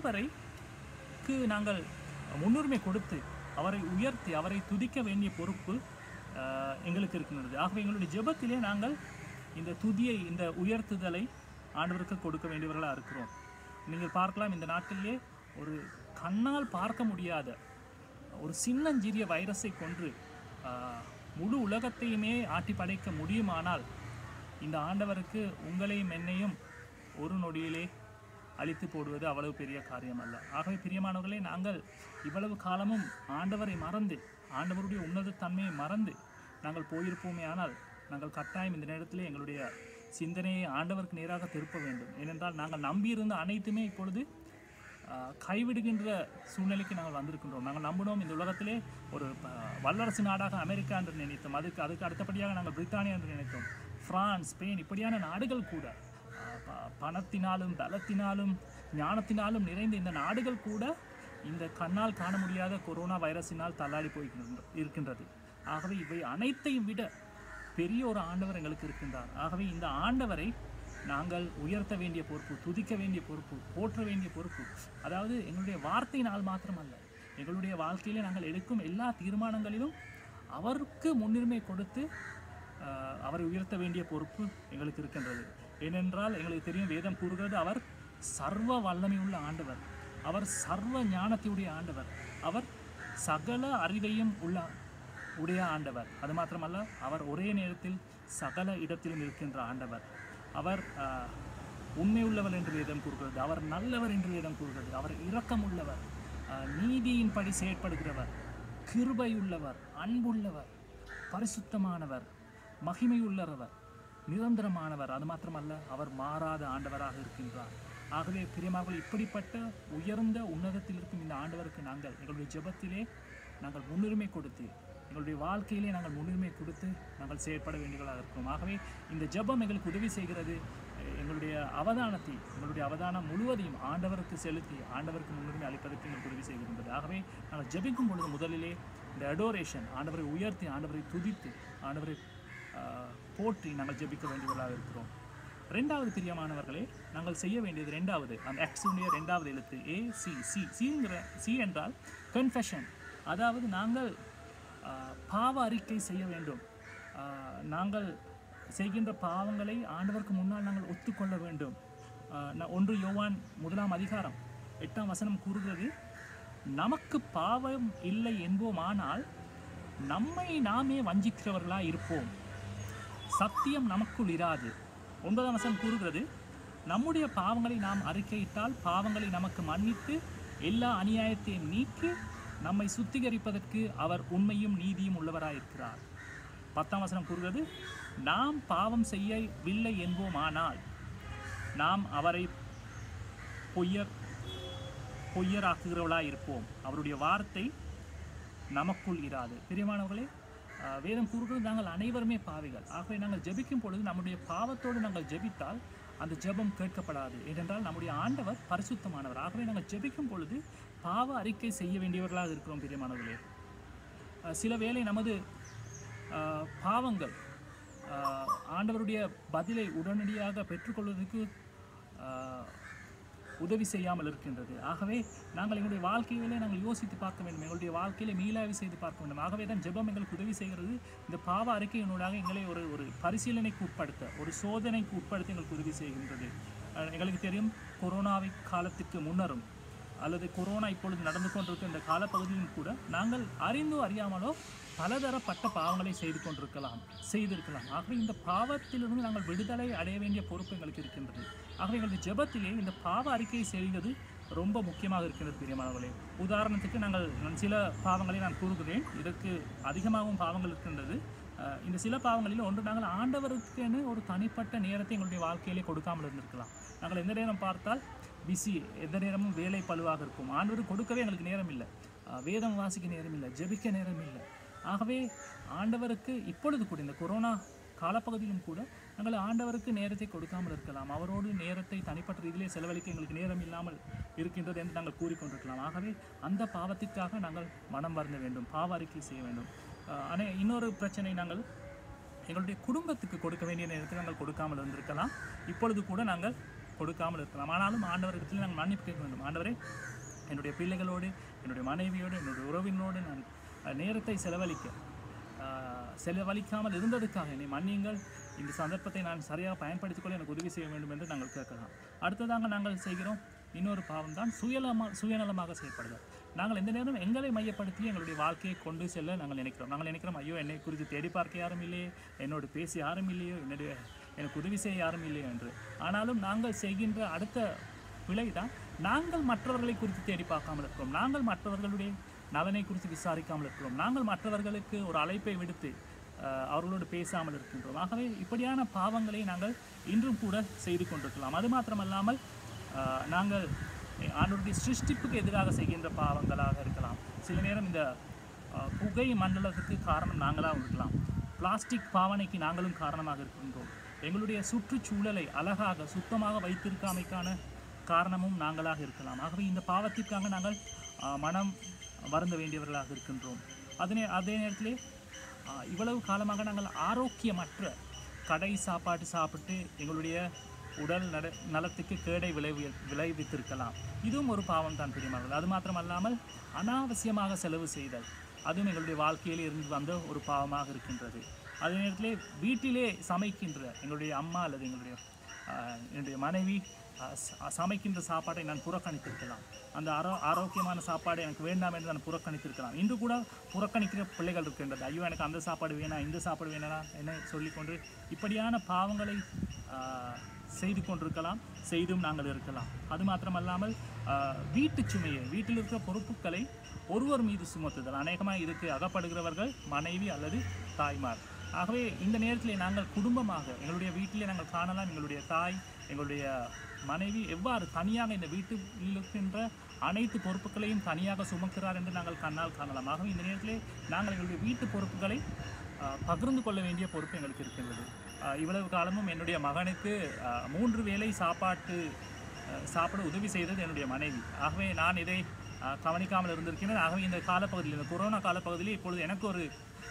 ஆண்டவரைக்கு நாங்கள் முன்னுரிமை கொடுத்து அவரை உயர்த்தி அவரை துதிக்க வேண்டிய பொறுப்பு ஆஹ், எங்களுக்கு இருக்கின்றது ஆகவே எங்களுடைய ஜெபத்திலே நாங்கள் இந்த துதியை இந்த உயர்த்துதலை ஆண்டவருக்கு கொடுக்க வேண்டியவர்களாக இருக்கிறோம் நீங்கள் பார்க்கலாம் இந்த நாட்டிலே ஒரு கண்ணால் பார்க்க முடியாத ஒரு சின்னஞ்சிறிய வைரஸை கொன்று ஆஹ், முழு உலகத்தையுமே ஆட்டி படைக்க முடியுமானால் இந்த ஆண்டவருக்கு உங்களையும் என்னையும் ஒரு நொடியிலே அழித்து போடுவது அவ்வளவு பெரிய காரியம் அல்ல ஆகவே பிரியமானவர்களே நாங்கள் இவ்வளவு காலமும் ஆண்டவரை மறந்து ஆண்டவருடைய உன்னத தன்மையை மறந்து நாங்கள் போயிருப்போமே ஆனால் நாங்கள் கட்டாயம் இந்த நேரத்திலே எங்களுடைய சிந்தனையை ஆண்டவருக்கு நேராக திருப்ப வேண்டும் ஏனென்றால் நாங்கள் நம்பியிருந்த அனைத்துமே இப்பொழுது ஆஹ், கைவிடுகின்ற சூழ்நிலைக்கு நாங்கள் வந்திருக்கின்றோம் நாங்கள் நம்பினோம் இந்த உலகத்திலே ஒரு ஆஹ், வல்லரசு நாடாக அமெரிக்கா என்று நினைத்தோம் அதுக்கு அதுக்கு அடுத்தபடியாக நாங்கள் பிரித்தானியா என்று நினைத்தோம் பிரான்ஸ் ஸ்பெயின் இப்படியான நாடுகள் கூட ஆஹ், ப- பணத்தினாலும் பலத்தினாலும் ஞானத்தினாலும் நிறைந்த இந்த நாடுகள் கூட இந்த கண்ணால் காண முடியாத கொரோனா வைரஸினால் தள்ளாடி போய் இருக்கின்றது ஆகவே இவை அனைத்தையும் விட பெரிய ஒரு ஆண்டவர் எங்களுக்கு இருக்கின்றார் ஆகவே இந்த ஆண்டவரை நாங்கள் உயர்த்த வேண்டிய பொறுப்பு துதிக்க வேண்டிய பொறுப்பு போற்ற வேண்டிய பொறுப்பு அதாவது எங்களுடைய வார்த்தையினால் மாத்திரமல்ல எங்களுடைய வாழ்க்கையிலே நாங்கள் எடுக்கும் எல்லா தீர்மானங்களிலும் அவருக்கு முன்னுரிமை கொடுத்து ஆஹ், அவரை உயர்த்த வேண்டிய பொறுப்பு எங்களுக்கு இருக்கின்றது ஏனென்றால் எங்களுக்கு தெரியும் வேதம் கூறுகிறது அவர் சர்வ வல்லமையுள்ள ஆண்டவர் அவர் சர்வ ஞானத்தையுடைய ஆண்டவர் அவர் சகல அறிவையும் உள்ள உடைய ஆண்டவர் அது மாத்திரமல்ல அவர் ஒரே நேரத்தில் சகல இடத்திலும் இருக்கின்ற ஆண்டவர் அவர் ஆஹ், உண்மையுள்ளவர் என்று வேதம் கூறுகிறது அவர் நல்லவர் என்று வேதம் கூறுகிறது அவர் இரக்கமுள்ளவர் ஆஹ், நீதியின்படி செயற்படுகிறவர் கிருபையுள்ளவர் அன்புள்ளவர் பரிசுத்தமானவர் மகிமையுள்ளவர் நிரந்தரமானவர் அது மாத்திரமல்ல அவர் மாறாத ஆண்டவராக இருக்கின்றார் ஆகவே பிரியமார்கள் இப்படிப்பட்ட உயர்ந்த உன்னதத்தில் இருக்கும் இந்த ஆண்டவருக்கு நாங்கள் எங்களுடைய ஜெபத்திலே நாங்கள் முன்னுரிமை கொடுத்து எங்களுடைய வாழ்க்கையிலே நாங்கள் முன்னுரிமை கொடுத்து நாங்கள் செயற்பட வேண்டியவர்களாக இருக்கிறோம் ஆகவே இந்த ஜெபம் எங்களுக்கு உதவி செய்கிறது அஹ் எங்களுடைய அவதானத்தை எங்களுடைய அவதானம் முழுவதையும் ஆண்டவருக்கு செலுத்தி ஆண்டவருக்கு முன்னுரிமை அளிப்பதற்கு எங்களுக்கு உதவி செய்கின்றது ஆகவே நாங்கள் ஜெபிக்கும் பொழுது முதலிலே இந்த அடோரேஷன் ஆண்டவரை உயர்த்தி ஆண்டவரை துதித்து ஆண்டவரை ஆஹ், போற்றி நாங்கள் ஜெபிக்க வேண்டியவர்களாக இருக்கிறோம் ரெண்டாவது பிரியமானவர்களே நாங்கள் செய்ய வேண்டியது ரெண்டாவது அந்த எக்ஸுடைய ரெண்டாவது எழுத்து ஏ சி சி சிங்கிற சி என்றால் கன்ஃபெஷன் அதாவது நாங்கள் ஆஹ், பாவ அறிக்கை செய்ய வேண்டும் ஆஹ், நாங்கள் செய்கின்ற பாவங்களை ஆண்டவருக்கு முன்னால் நாங்கள் ஒத்துக்கொள்ள வேண்டும் ஆஹ், ந- ஒன்று யோவான் முதலாம் அதிகாரம் எட்டாம் வசனம் கூறுகிறது நமக்கு பாவம் இல்லை என்போமானால் நம்மை நாமே வஞ்சிக்கிறவர்களா இருப்போம் சத்தியம் நமக்குள் இராது ஒன்பதாம் வசனம் கூறுகிறது நம்முடைய பாவங்களை நாம் அறிக்கையிட்டால் பாவங்களை நமக்கு மன்னித்து எல்லா அநியாயத்தையும் நீக்கி நம்மை சுத்திகரிப்பதற்கு அவர் உண்மையும் நீதியும் உள்ளவராயிருக்கிறார் பத்தாம் வசனம் கூறுகிறது நாம் பாவம் செய்யவில்லை என்போமானால் நாம் அவரை பொய்யர் பொய்யராக்குகிறவர்களாக இருப்போம் அவருடைய வார்த்தை நமக்குள் இராது பிரியமானவர்களே அஹ், வேதம் கூறுகிறது நாங்கள் அனைவருமே பாவிகள் ஆகவே நாங்கள் ஜெபிக்கும் பொழுது நம்முடைய பாவத்தோடு நாங்கள் ஜெபித்தால் அந்த ஜெபம் கேட்கப்படாது ஏனென்றால் நம்முடைய ஆண்டவர் பரிசுத்தமானவர் ஆகவே நாங்கள் ஜெபிக்கும் பொழுது பாவ அறிக்கை செய்ய வேண்டியவர்களாக இருக்கிறோம் பிரியமானவர்களே அஹ், சில வேளை நமது அஹ், பாவங்கள் அஹ், ஆண்டவருடைய பதிலை உடனடியாக பெற்றுக்கொள்வதற்கு அஹ், உதவி செய்யாமல் இருக்கின்றது ஆகவே நாங்கள் எங்களுடைய வாழ்க்கையிலே நாங்கள் யோசித்து பார்க்க வேண்டும் எங்களுடைய வாழ்க்கையிலே மீளாய்வு செய்து பார்க்க வேண்டும் ஆகவே தான் ஜெபம் எங்களுக்கு உதவி செய்கிறது இந்த பாவ அறிக்கையினூடாக எங்களை ஒரு ஒரு பரிசீலனைக்கு உட்படுத்த ஒரு சோதனைக்கு உட்படுத்த எங்களுக்கு உதவி செய்கின்றது அஹ் எங்களுக்கு தெரியும் கொரோனாவை காலத்துக்கு முன்னரும் அல்லது கொரோனா இப்பொழுது நடந்து கொண்டிருக்கிற இந்த காலப்பகுதியிலும் கூட நாங்கள் அறிந்தோ அறியாமலோ பலதரப்பட்ட பாவங்களை செய்து கொண்டிருக்கலாம் செய்திருக்கலாம் ஆகவே இந்த பாவத்திலிருந்து நாங்கள் விடுதலை அடைய வேண்டிய பொறுப்பு எங்களுக்கு இருக்கின்றது ஆகவே எங்களுடைய ஜெபத்திலே இந்த பாவ அறிக்கையை செய்வது ரொம்ப முக்கியமாக இருக்கின்றது பிரியமானவர்களே உதாரணத்துக்கு நாங்கள் நான் சில பாவங்களை நான் கூறுகிறேன் இதற்கு அதிகமாகவும் பாவங்கள் இருக்கின்றது அஹ் இந்த சில பாவங்களில் ஒன்று நாங்கள் ஆண்டவருக்குன்னு ஒரு தனிப்பட்ட நேரத்தை எங்களுடைய வாழ்க்கையிலே கொடுக்காமல் இருந்திருக்கலாம் நாங்கள் எந்த நேரம் பார்த்தால் பிஸி எந்த நேரமும் வேலை பழுவாக இருக்கும் ஆண்டவர் கொடுக்கவே எங்களுக்கு நேரம் இல்லை அஹ் வேதம் வாசிக்க நேரம் இல்லை ஜெபிக்க நேரம் இல்லை ஆகவே ஆண்டவருக்கு இப்பொழுது கூட இந்த கொரோனா காலப்பகுதியிலும் கூட நாங்கள் ஆண்டவருக்கு நேரத்தை கொடுக்காமல் இருக்கலாம் அவரோடு நேரத்தை தனிப்பட்ட ரீதியிலே செலவழிக்க எங்களுக்கு நேரம் இல்லாமல் இருக்கின்றது என்று நாங்கள் கூறிக்கொண்டிருக்கலாம் ஆகவே அந்த பாவத்திற்காக நாங்கள் மனம் வருந்த வேண்டும் பாவ அறிக்கை செய்ய வேண்டும் அஹ் ஆனா இன்னொரு பிரச்சனை நாங்கள் எங்களுடைய குடும்பத்துக்கு கொடுக்க வேண்டிய நேரத்தில் நாங்கள் கொடுக்காமல் இருந்திருக்கலாம் இப்பொழுது கூட நாங்கள் கொடுக்காமல் இருக்கலாம் ஆனாலும் ஆண்டவரிடத்தில் நாங்கள் மன்னிப்பு கேட்க வேண்டும் ஆண்டவரே என்னுடைய பிள்ளைகளோடு என்னுடைய மனைவியோடு என்னுடைய உறவினரோடு நான் அஹ், நேரத்தை செலவழிக்க அஹ், செலவழிக்காமல் இருந்ததுக்காக என்னை மன்னியுங்கள் இந்த சந்தர்ப்பத்தை நான் சரியாக பயன்படுத்திக் கொள்ள எனக்கு உதவி செய்ய வேண்டும் என்று நாங்கள் கேட்கலாம் அடுத்ததாக நாங்கள் செய்கிறோம் இன்னொரு பாவம் தான் சுயநலமா சுயநலமாக செயல்படுதல் நாங்கள் எந்த நேரம் எங்களை மையப்படுத்தி எங்களுடைய வாழ்க்கையை கொண்டு செல்ல நாங்கள் நினைக்கிறோம் நாங்கள் நினைக்கிறோம் ஐயோ என்னை குறித்து தேடி பார்க்க யாரும் இல்லையே என்னோடு பேச யாரும் இல்லையோ என்னுடைய எனக்கு உதவி செய்ய யாரும் இல்லையோ என்று ஆனாலும் நாங்கள் செய்கின்ற அடுத்த பிழை தான் நாங்கள் மற்றவர்களை குறித்து தேடி பார்க்காமல் இருக்கிறோம் நாங்கள் மற்றவர்களுடைய நலனை குறித்து விசாரிக்காமல் இருக்கிறோம் நாங்கள் மற்றவர்களுக்கு ஒரு அழைப்பை விடுத்து அஹ், அவர்களோடு பேசாமல் இருக்கின்றோம் ஆகவே இப்படியான பாவங்களை நாங்கள் இன்றும் கூட செய்து கொண்டிருக்கலாம் அது மாத்திரமல்லாமல் அஹ், நாங்கள் ஆண்டவருடைய சிருஷ்டிப்புக்கு எதிராக செய்கின்ற பாவங்களாக இருக்கலாம் சில நேரம் இந்த அஹ், புகை மண்டலத்துக்கு காரணம் நாங்களாக இருக்கலாம் பிளாஸ்டிக் பாவனைக்கு நாங்களும் காரணமாக இருக்கின்றோம் எங்களுடைய சுற்றுச்சூழலை அழகாக சுத்தமாக வைத்திருக்காமைக்கான காரணமும் நாங்களாக இருக்கலாம் ஆகவே இந்த பாவத்திற்காக நாங்கள் அஹ், மனம் வருந்த வேண்டியவர்களாக இருக்கின்றோம் அதனே அதே நேரத்திலே அஹ், இவ்வளவு காலமாக நாங்கள் ஆரோக்கியமற்ற கடை சாப்பாடு சாப்பிட்டு எங்களுடைய உடல் நட நலத்துக்கு கேடை விளைவி விளைவித்திருக்கலாம் இதுவும் ஒரு பாவம் தான் பிரியமானது அது மாத்திரமல்லாமல் அனாவசியமாக செலவு செய்தல் அதுவும் எங்களுடைய வாழ்க்கையில் இருந்து வந்த ஒரு பாவமாக இருக்கின்றது அதே நேரத்திலே வீட்டிலே சமைக்கின்ற எங்களுடைய அம்மா அல்லது எங்களுடைய ஆஹ், என்னுடைய மனைவி ஆஹ், ச- சமைக்கின்ற சாப்பாட்டை நான் புறக்கணித்திருக்கலாம் அந்த ஆரோ ஆரோக்கியமான சாப்பாடு எனக்கு வேண்டாம் என்று நான் புறக்கணித்திருக்கலாம் இன்று கூட புறக்கணிக்கிற பிள்ளைகள் இருக்கின்றது ஐயோ எனக்கு அந்த சாப்பாடு வேணாம் இந்த சாப்பாடு வேணாம் என்ன சொல்லிக்கொண்டு இப்படியான பாவங்களை ஆஹ், செய்து கொண்டிருக்கலாம் செய்தும் நாங்கள் இருக்கலாம் அது மாத்திரமல்லாமல் ஆஹ், வீட்டு சுமையை வீட்டில் இருக்கிற பொறுப்புகளை ஒருவர் மீது சுமத்துதல் அநேகமாக இதுக்கு அகப்படுகிறவர்கள் மனைவி அல்லது தாய்மார் ஆகவே இந்த நேரத்தில் நாங்கள் குடும்பமாக எங்களுடைய வீட்டிலே நாங்கள் காணலாம் எங்களுடைய தாய் எங்களுடைய மனைவி எவ்வாறு தனியாக இந்த வீட்டில் இருக்கின்ற அனைத்து பொறுப்புகளையும் தனியாக சுமக்கிறார் என்று நாங்கள் கண்ணால் காணலாம் ஆகவே இந்த நேரத்திலே நாங்கள் எங்களுடைய வீட்டு பொறுப்புகளை ஆஹ், பகிர்ந்து கொள்ள வேண்டிய பொறுப்பு எங்களுக்கு இருக்கின்றது ஆஹ், இவ்வளவு காலமும் என்னுடைய மகனுக்கு ஆஹ், மூன்று வேளை சாப்பாட்டு ஆஹ், சாப்பிட உதவி செய்தது என்னுடைய மனைவி ஆகவே நான் இதை ஆஹ், கவனிக்காமல் இருந்திருக்கிறேன் ஆகவே இந்த காலப்பகுதியில் இந்த கொரோனா காலப்பகுதியில் இப்பொழுது எனக்கு ஒரு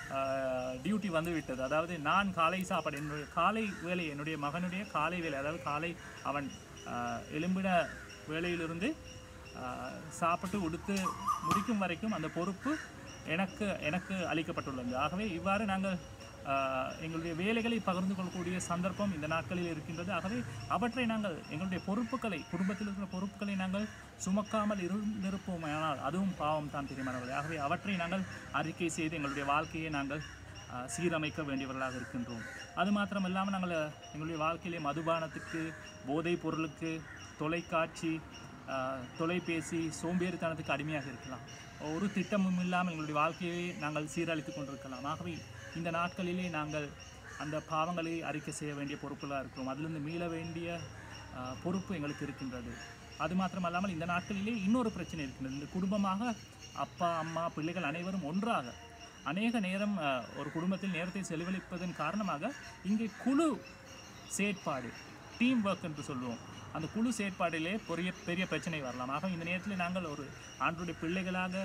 டியூட்டி வந்து விட்டது அதாவது நான் காலை சாப்பாடு என்னுடைய காலை வேலை என்னுடைய மகனுடைய காலை வேலை அதாவது காலை அவன் ஆஹ், எழும்பின வேலையிலிருந்து ஆஹ், சாப்பிட்டு உடுத்து முடிக்கும் வரைக்கும் அந்த பொறுப்பு எனக்கு எனக்கு அளிக்கப்பட்டுள்ளது ஆகவே இவ்வாறு நாங்கள் ஆஹ், எங்களுடைய வேலைகளை பகிர்ந்து கொள்ளக்கூடிய சந்தர்ப்பம் இந்த நாட்களில் இருக்கின்றது ஆகவே அவற்றை நாங்கள் எங்களுடைய பொறுப்புகளை குடும்பத்தில் இருக்கிற பொறுப்புகளை நாங்கள் சுமக்காமல் இருந்திருப்போமானால் அதுவும் பாவம் தான் தெரியுமானவர்களே ஆகவே அவற்றை நாங்கள் அறிக்கை செய்து எங்களுடைய வாழ்க்கையை நாங்கள் ஆஹ், சீரமைக்க வேண்டியவர்களாக இருக்கின்றோம் அது மாத்திரம் இல்லாமல் நாங்கள் எங்களுடைய வாழ்க்கையிலே மதுபானத்துக்கு போதைப் பொருளுக்கு தொலைக்காட்சி ஆஹ், தொலைபேசி சோம்பேறித்தனத்துக்கு அடிமையாக இருக்கலாம் ஒரு திட்டமும் இல்லாமல் எங்களுடைய வாழ்க்கையை நாங்கள் சீரழித்து கொண்டிருக்கலாம் ஆகவே இந்த நாட்களிலே நாங்கள் அந்த பாவங்களை அறிக்கை செய்ய வேண்டிய பொறுப்புகளாக இருக்கிறோம் அதிலிருந்து மீள வேண்டிய ஆஹ், பொறுப்பு எங்களுக்கு இருக்கின்றது அது மாத்திரமல்லாமல் இந்த நாட்களிலே இன்னொரு பிரச்சனை இருக்கின்றது இந்த குடும்பமாக அப்பா அம்மா பிள்ளைகள் அனைவரும் ஒன்றாக அநேக நேரம் ஆஹ், ஒரு குடும்பத்தில் நேரத்தை செலவழிப்பதன் காரணமாக இங்கே குழு செயற்பாடு டீம் ஒர்க் என்று சொல்லுவோம் அந்த குழு செயற்பாடிலே பெரிய பெரிய பிரச்சனை வரலாம் ஆக இந்த நேரத்தில் நாங்கள் ஒரு ஆண்டுடைய பிள்ளைகளாக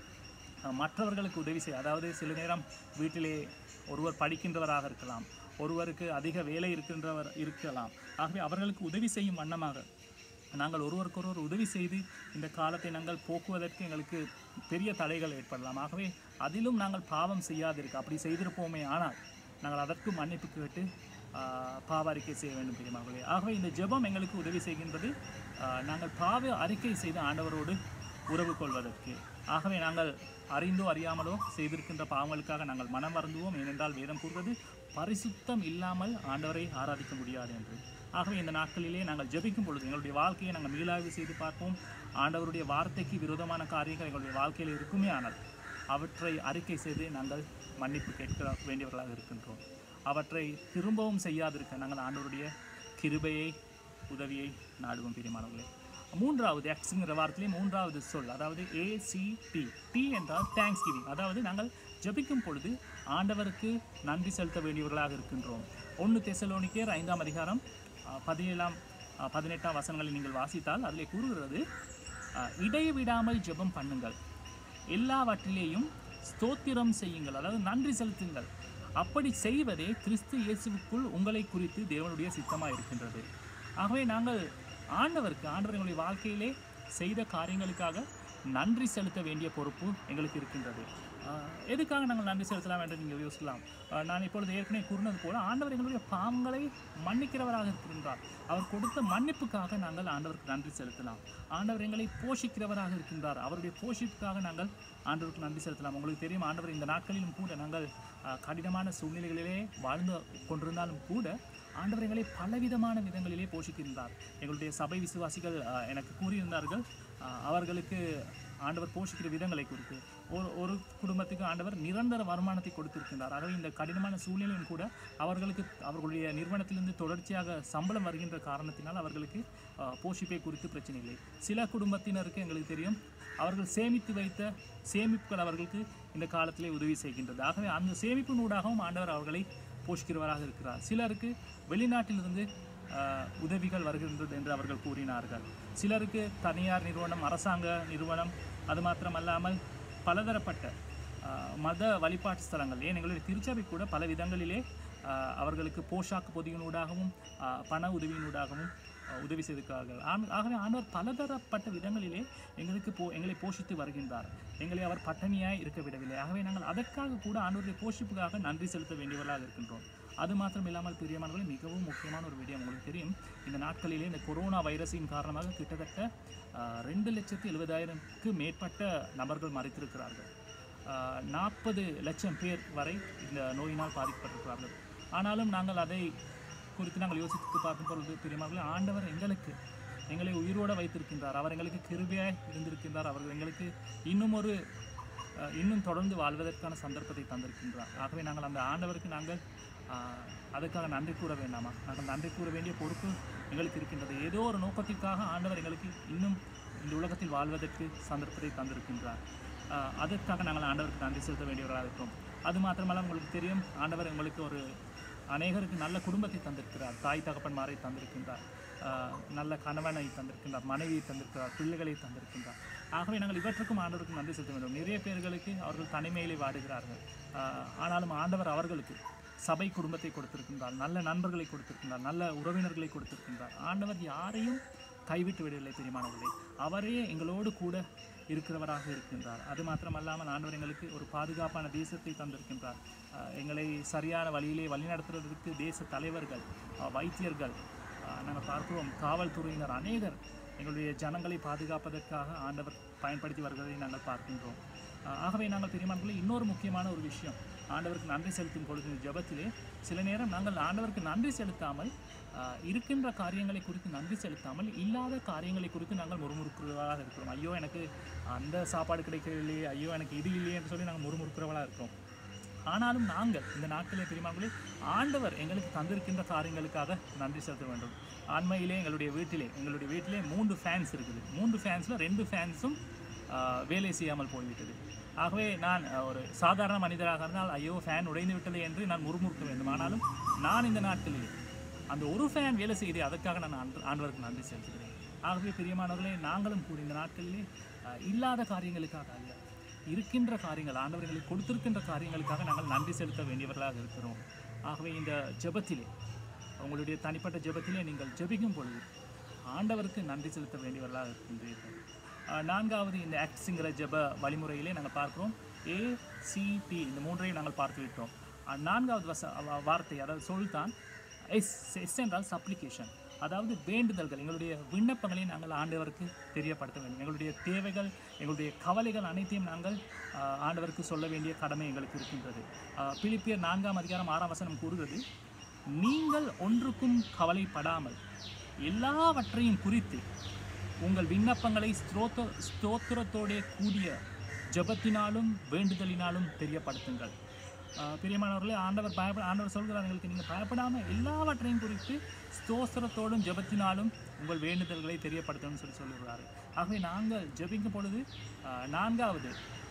அஹ், மற்றவர்களுக்கு உதவி செய்ய அதாவது சில நேரம் வீட்டிலே ஒருவர் படிக்கின்றவராக இருக்கலாம் ஒருவருக்கு அதிக வேலை இருக்கின்றவர் இருக்கலாம் ஆகவே அவர்களுக்கு உதவி செய்யும் வண்ணமாக நாங்கள் ஒருவருக்கொருவர் உதவி செய்து இந்த காலத்தை நாங்கள் போக்குவதற்கு எங்களுக்கு பெரிய தடைகள் ஏற்படலாம் ஆகவே அதிலும் நாங்கள் பாவம் செய்யாதிருக்க அப்படி செய்திருப்போமே ஆனால் நாங்கள் அதற்கு மன்னிப்பு கேட்டு ஆஹ், பாவ அறிக்கை செய்ய வேண்டும் பெரியமார்களே ஆகவே இந்த ஜெபம் எங்களுக்கு உதவி செய்கின்றது ஆஹ், நாங்கள் பாவ அறிக்கை செய்து ஆண்டவரோடு உறவு கொள்வதற்கு ஆகவே நாங்கள் அறிந்தோ அறியாமலோ செய்திருக்கின்ற பாவங்களுக்காக நாங்கள் மனம் வருந்துவோம் ஏனென்றால் வேதம் கூறுவது பரிசுத்தம் இல்லாமல் ஆண்டவரை ஆராதிக்க முடியாது என்று ஆகவே இந்த நாட்களிலே நாங்கள் ஜெபிக்கும் பொழுது எங்களுடைய வாழ்க்கையை நாங்கள் மீளாய்வு செய்து பார்ப்போம் ஆண்டவருடைய வார்த்தைக்கு விரோதமான காரியங்கள் எங்களுடைய வாழ்க்கையில் இருக்குமே ஆனால் அவற்றை அறிக்கை செய்து நாங்கள் மன்னிப்பு கேட்க வேண்டியவர்களாக இருக்கின்றோம் அவற்றை திரும்பவும் செய்யாதிருக்க நாங்கள் ஆண்டவருடைய கிருபையை உதவியை நாடுவோம் பிரியமானவர்களே மூன்றாவது எக்ஸுங்கிற வார்த்தையிலே மூன்றாவது சொல் அதாவது ஏசிடி டி என்றால் தேங்க்ஸ் கிவிங் அதாவது நாங்கள் ஜெபிக்கும் பொழுது ஆண்டவருக்கு நன்றி செலுத்த வேண்டியவர்களாக இருக்கின்றோம் ஒன்று தெசலோனிக்கேர் ஐந்தாம் அதிகாரம் அஹ், பதினேழாம் அஹ், பதினெட்டாம் வசனங்களை நீங்கள் வாசித்தால் அதிலே கூறுகிறது அஹ், இடைவிடாமல் ஜெபம் பண்ணுங்கள் எல்லாவற்றிலேயும் ஸ்தோத்திரம் செய்யுங்கள் அதாவது நன்றி செலுத்துங்கள் அப்படி செய்வதே கிறிஸ்து இயேசுவுக்குள் உங்களை குறித்து தேவனுடைய சித்தமாக இருக்கின்றது ஆகவே நாங்கள் ஆண்டவருக்கு ஆண்டவர் எங்களுடைய வாழ்க்கையிலே செய்த காரியங்களுக்காக நன்றி செலுத்த வேண்டிய பொறுப்பு எங்களுக்கு இருக்கின்றது ஆஹ் எதுக்காக நாங்கள் நன்றி செலுத்தலாம் என்று நீங்கள் யோசிக்கலாம் ஆஹ் நான் இப்பொழுது ஏற்கனவே கூறினது போல ஆண்டவர் எங்களுடைய பாவங்களை மன்னிக்கிறவராக இருக்கின்றார் அவர் கொடுத்த மன்னிப்புக்காக நாங்கள் ஆண்டவருக்கு நன்றி செலுத்தலாம் ஆண்டவர் எங்களை போஷிக்கிறவராக இருக்கின்றார் அவருடைய போஷிப்புக்காக நாங்கள் ஆண்டவருக்கு நன்றி செலுத்தலாம் உங்களுக்கு தெரியும் ஆண்டவர் இந்த நாட்களிலும் கூட நாங்கள் ஆஹ் கடினமான சூழ்நிலைகளிலே வாழ்ந்து கொண்டிருந்தாலும் கூட ஆண்டவர் எங்களை பலவிதமான விதங்களிலே போஷிக்கின்றார் எங்களுடைய சபை விசுவாசிகள் ஆஹ், எனக்கு கூறியிருந்தார்கள் ஆஹ், அவர்களுக்கு ஆண்டவர் போஷிக்கிற விதங்களை குறித்து ஒரு ஒரு குடும்பத்துக்கு ஆண்டவர் நிரந்தர வருமானத்தை கொடுத்திருக்கின்றார் ஆகவே இந்த கடினமான சூழ்நிலையும் கூட அவர்களுக்கு அவர்களுடைய நிறுவனத்திலிருந்து தொடர்ச்சியாக சம்பளம் வருகின்ற காரணத்தினால் அவர்களுக்கு ஆஹ், போஷிப்பை குறித்து பிரச்சனை இல்லை சில குடும்பத்தினருக்கு எங்களுக்கு தெரியும் அவர்கள் சேமித்து வைத்த சேமிப்புகள் அவர்களுக்கு இந்த காலத்திலே உதவி செய்கின்றது ஆகவே அந்த சேமிப்பினூடாகவும் ஆண்டவர் அவர்களை போஷிக்கிறவராக இருக்கிறார் சிலருக்கு வெளிநாட்டிலிருந்து ஆஹ், உதவிகள் வருகின்றது என்று அவர்கள் கூறினார்கள் சிலருக்கு தனியார் நிறுவனம் அரசாங்க நிறுவனம் அது மாத்திரமல்லாமல் பலதரப்பட்ட ஆஹ், மத வழிபாட்டு ஸ்தலங்கள் ஏன் எங்களுடைய திருச்சபை கூட பல விதங்களிலே ஆஹ், அவர்களுக்கு போஷாக்கு பொதியினூடாகவும் ஆஹ், பண உதவியினூடாகவும் ஆஹ், உதவி செய்திருக்கிறார்கள் ஆன்- ஆகவே ஆண்டவர் பலதரப்பட்ட விதங்களிலே எங்களுக்கு போ எங்களை போஷித்து வருகின்றார் எங்களை அவர் பட்டணியாய் இருக்க விடவில்லை ஆகவே நாங்கள் அதற்காக கூட ஆண்டவருடைய போஷிப்புக்காக நன்றி செலுத்த வேண்டியவர்களாக இருக்கின்றோம் அது மாத்திரம் இல்லாமல் பிரியமானவர்களே மிகவும் முக்கியமான ஒரு விடயம் உங்களுக்கு தெரியும் இந்த நாட்களிலே இந்த கொரோனா வைரஸின் காரணமாக கிட்டத்தட்ட ஆஹ், ரெண்டு லட்சத்து எழுபதாயிரம்க்கு மேற்பட்ட நபர்கள் மறைத்திருக்கிறார்கள் நாற்பது லட்சம் பேர் வரை இந்த நோயினால் பாதிக்கப்பட்டிருக்கிறார்கள் ஆனாலும் நாங்கள் அதை குறித்து நாங்கள் யோசித்து பார்க்கும் பொழுது பிரியமானவர்களே ஆண்டவர் எங்களுக்கு எங்களை உயிரோடு வைத்திருக்கின்றார் அவர் எங்களுக்கு கிருபையாய் இருந்திருக்கின்றார் அவர் எங்களுக்கு இன்னும் ஒரு அஹ், இன்னும் தொடர்ந்து வாழ்வதற்கான சந்தர்ப்பத்தை தந்திருக்கின்றார் ஆகவே நாங்கள் அந்த ஆண்டவருக்கு நாங்கள் ஆஹ், அதுக்காக நன்றி கூற வேண்டாமா நாங்கள் நன்றி கூற வேண்டிய பொறுப்பு எங்களுக்கு இருக்கின்றது ஏதோ ஒரு நோக்கத்திற்காக ஆண்டவர் எங்களுக்கு இன்னும் இந்த உலகத்தில் வாழ்வதற்கு சந்தர்ப்பத்தை தந்திருக்கின்றார் ஆஹ், அதற்காக நாங்கள் ஆண்டவருக்கு நன்றி செலுத்த வேண்டியவர்களாக இருக்கிறோம் அது மாத்திரமல்ல உங்களுக்கு தெரியும் ஆண்டவர் உங்களுக்கு ஒரு அநேகருக்கு நல்ல குடும்பத்தை தந்திருக்கிறார் தாய் தகப்பன்மாரை தந்திருக்கின்றார் ஆஹ் நல்ல கணவனை தந்திருக்கின்றார் மனைவியை தந்திருக்கிறார் பிள்ளைகளை தந்திருக்கின்றார் ஆகவே நாங்கள் இவற்றுக்கும் ஆண்டவருக்கு நன்றி செலுத்த வேண்டும் நிறைய பேர்களுக்கு அவர்கள் தனிமையிலே வாடுகிறார்கள் ஆஹ் ஆனாலும் ஆண்டவர் அவர்களுக்கு சபை குடும்பத்தை கொடுத்திருக்கின்றார் நல்ல நண்பர்களை கொடுத்திருக்கின்றார் நல்ல உறவினர்களை கொடுத்திருக்கின்றார் ஆண்டவர் யாரையும் கைவிட்டு விடவில்லை பெரியமானவர்களே அவரே எங்களோடு கூட இருக்கிறவராக இருக்கின்றார் அது மாத்திரமல்லாமல் ஆண்டவர் எங்களுக்கு ஒரு பாதுகாப்பான தேசத்தை தந்திருக்கின்றார் அஹ் எங்களை சரியான வழியிலே வழிநடத்துவதற்கு தேச தலைவர்கள் அஹ் வைத்தியர்கள் அஹ் நாங்கள் பார்க்கிறோம் காவல்துறையினர் அநேகர் எங்களுடைய ஜனங்களை பாதுகாப்பதற்காக ஆண்டவர் பயன்படுத்தி வருவதை நாங்கள் பார்க்கின்றோம் அஹ் ஆகவே நாங்கள் பெரியமான்களே இன்னொரு முக்கியமான ஒரு விஷயம் ஆண்டவருக்கு நன்றி செலுத்தும் பொழுது இந்த ஜெபத்திலே சில நேரம் நாங்கள் ஆண்டவருக்கு நன்றி செலுத்தாமல் அஹ் இருக்கின்ற காரியங்களை குறித்து நன்றி செலுத்தாமல் இல்லாத காரியங்களை குறித்து நாங்கள் முறுமுறுக்கிறவர்களாக இருக்கிறோம் ஐயோ எனக்கு அந்த சாப்பாடு கிடைக்கவில்லையே ஐயோ எனக்கு இது இல்லையே என்று சொல்லி நாங்கள் முறுமுறுக்கிறவர்களாக இருக்கிறோம் ஆனாலும் நாங்கள் இந்த நாட்களிலே பெரியமாங்களே ஆண்டவர் எங்களுக்கு தந்திருக்கின்ற காரியங்களுக்காக நன்றி செலுத்த வேண்டும் அண்மையிலே எங்களுடைய வீட்டிலே எங்களுடைய வீட்டிலே மூன்று ஃபேன்ஸ் இருக்குது மூன்று ஃபேன்ஸில் ரெண்டு ஃபேன்ஸும் வேலை செய்யாமல் போய்விட்டது ஆகவே நான் அஹ், ஒரு சாதாரண மனிதராக இருந்தால் ஐயோ ஃபேன் உடைந்து விட்டது என்று நான் முறுமுறுக்க வேண்டும் ஆனாலும் நான் இந்த நாட்களிலே அந்த ஒரு ஃபேன் வேலை செய்து அதற்காக நான் ஆண்டு- ஆண்டவருக்கு நன்றி செலுத்துகிறேன் ஆகவே பிரியமானவர்களே நாங்களும் கூட இந்த நாட்களிலே அஹ், இல்லாத காரியங்களுக்காக அல்ல இருக்கின்ற காரியங்கள் ஆண்டவர்களுக்கு கொடுத்திருக்கின்ற காரியங்களுக்காக நாங்கள் நன்றி செலுத்த வேண்டியவர்களாக இருக்கிறோம் ஆகவே இந்த ஜெபத்திலே உங்களுடைய தனிப்பட்ட ஜெபத்திலே நீங்கள் ஜெபிக்கும் பொழுது ஆண்டவருக்கு நன்றி செலுத்த வேண்டியவர்களாக இருக்கின்றீர்கள் அஹ், நான்காவது இந்த ஆக்ட்ஸுங்கிற ஜெப வழிமுறையிலே நாங்கள் பார்க்கிறோம் ஏசிபி இந்த மூன்றையும் நாங்கள் பார்த்து விட்டோம் அஹ், நான்காவது வச வ- வார்த்தை அதாவது சொல்தான் எஸ் எஸ் என்றால் சப்ளிகேஷன் அதாவது வேண்டுதல்கள் எங்களுடைய விண்ணப்பங்களை நாங்கள் ஆண்டவருக்கு தெரியப்படுத்த வேண்டும் எங்களுடைய தேவைகள் எங்களுடைய கவலைகள் அனைத்தையும் நாங்கள் ஆஹ், ஆண்டவருக்கு சொல்ல வேண்டிய கடமை எங்களுக்கு இருக்கின்றது ஆஹ், பிலிப்பியர் நான்காம் அதிகாரம் ஆறாம் வசனம் கூறுகிறது நீங்கள் ஒன்றுக்கும் கவலைப்படாமல் எல்லாவற்றையும் குறித்து உங்கள் விண்ணப்பங்களை ஸ்தோத்த ஸ்தோத்திரத்தோடே கூடிய ஜெபத்தினாலும் வேண்டுதலினாலும் தெரியப்படுத்துங்கள் ஆஹ் பிரியமானவர்களே ஆண்டவர் பயப்பட ஆண்டவர் சொல்கிறார் எங்களுக்கு நீங்கள் பயப்படாமல் எல்லாவற்றையும் குறித்து ஸ்தோத்திரத்தோடும் ஜெபத்தினாலும் உங்கள் வேண்டுதல்களை தெரியப்படுத்தணும்னு சொல்லி சொல்லுகிறாரு ஆகவே நாங்கள் ஜெபிக்கும் பொழுது ஆஹ் நான்காவது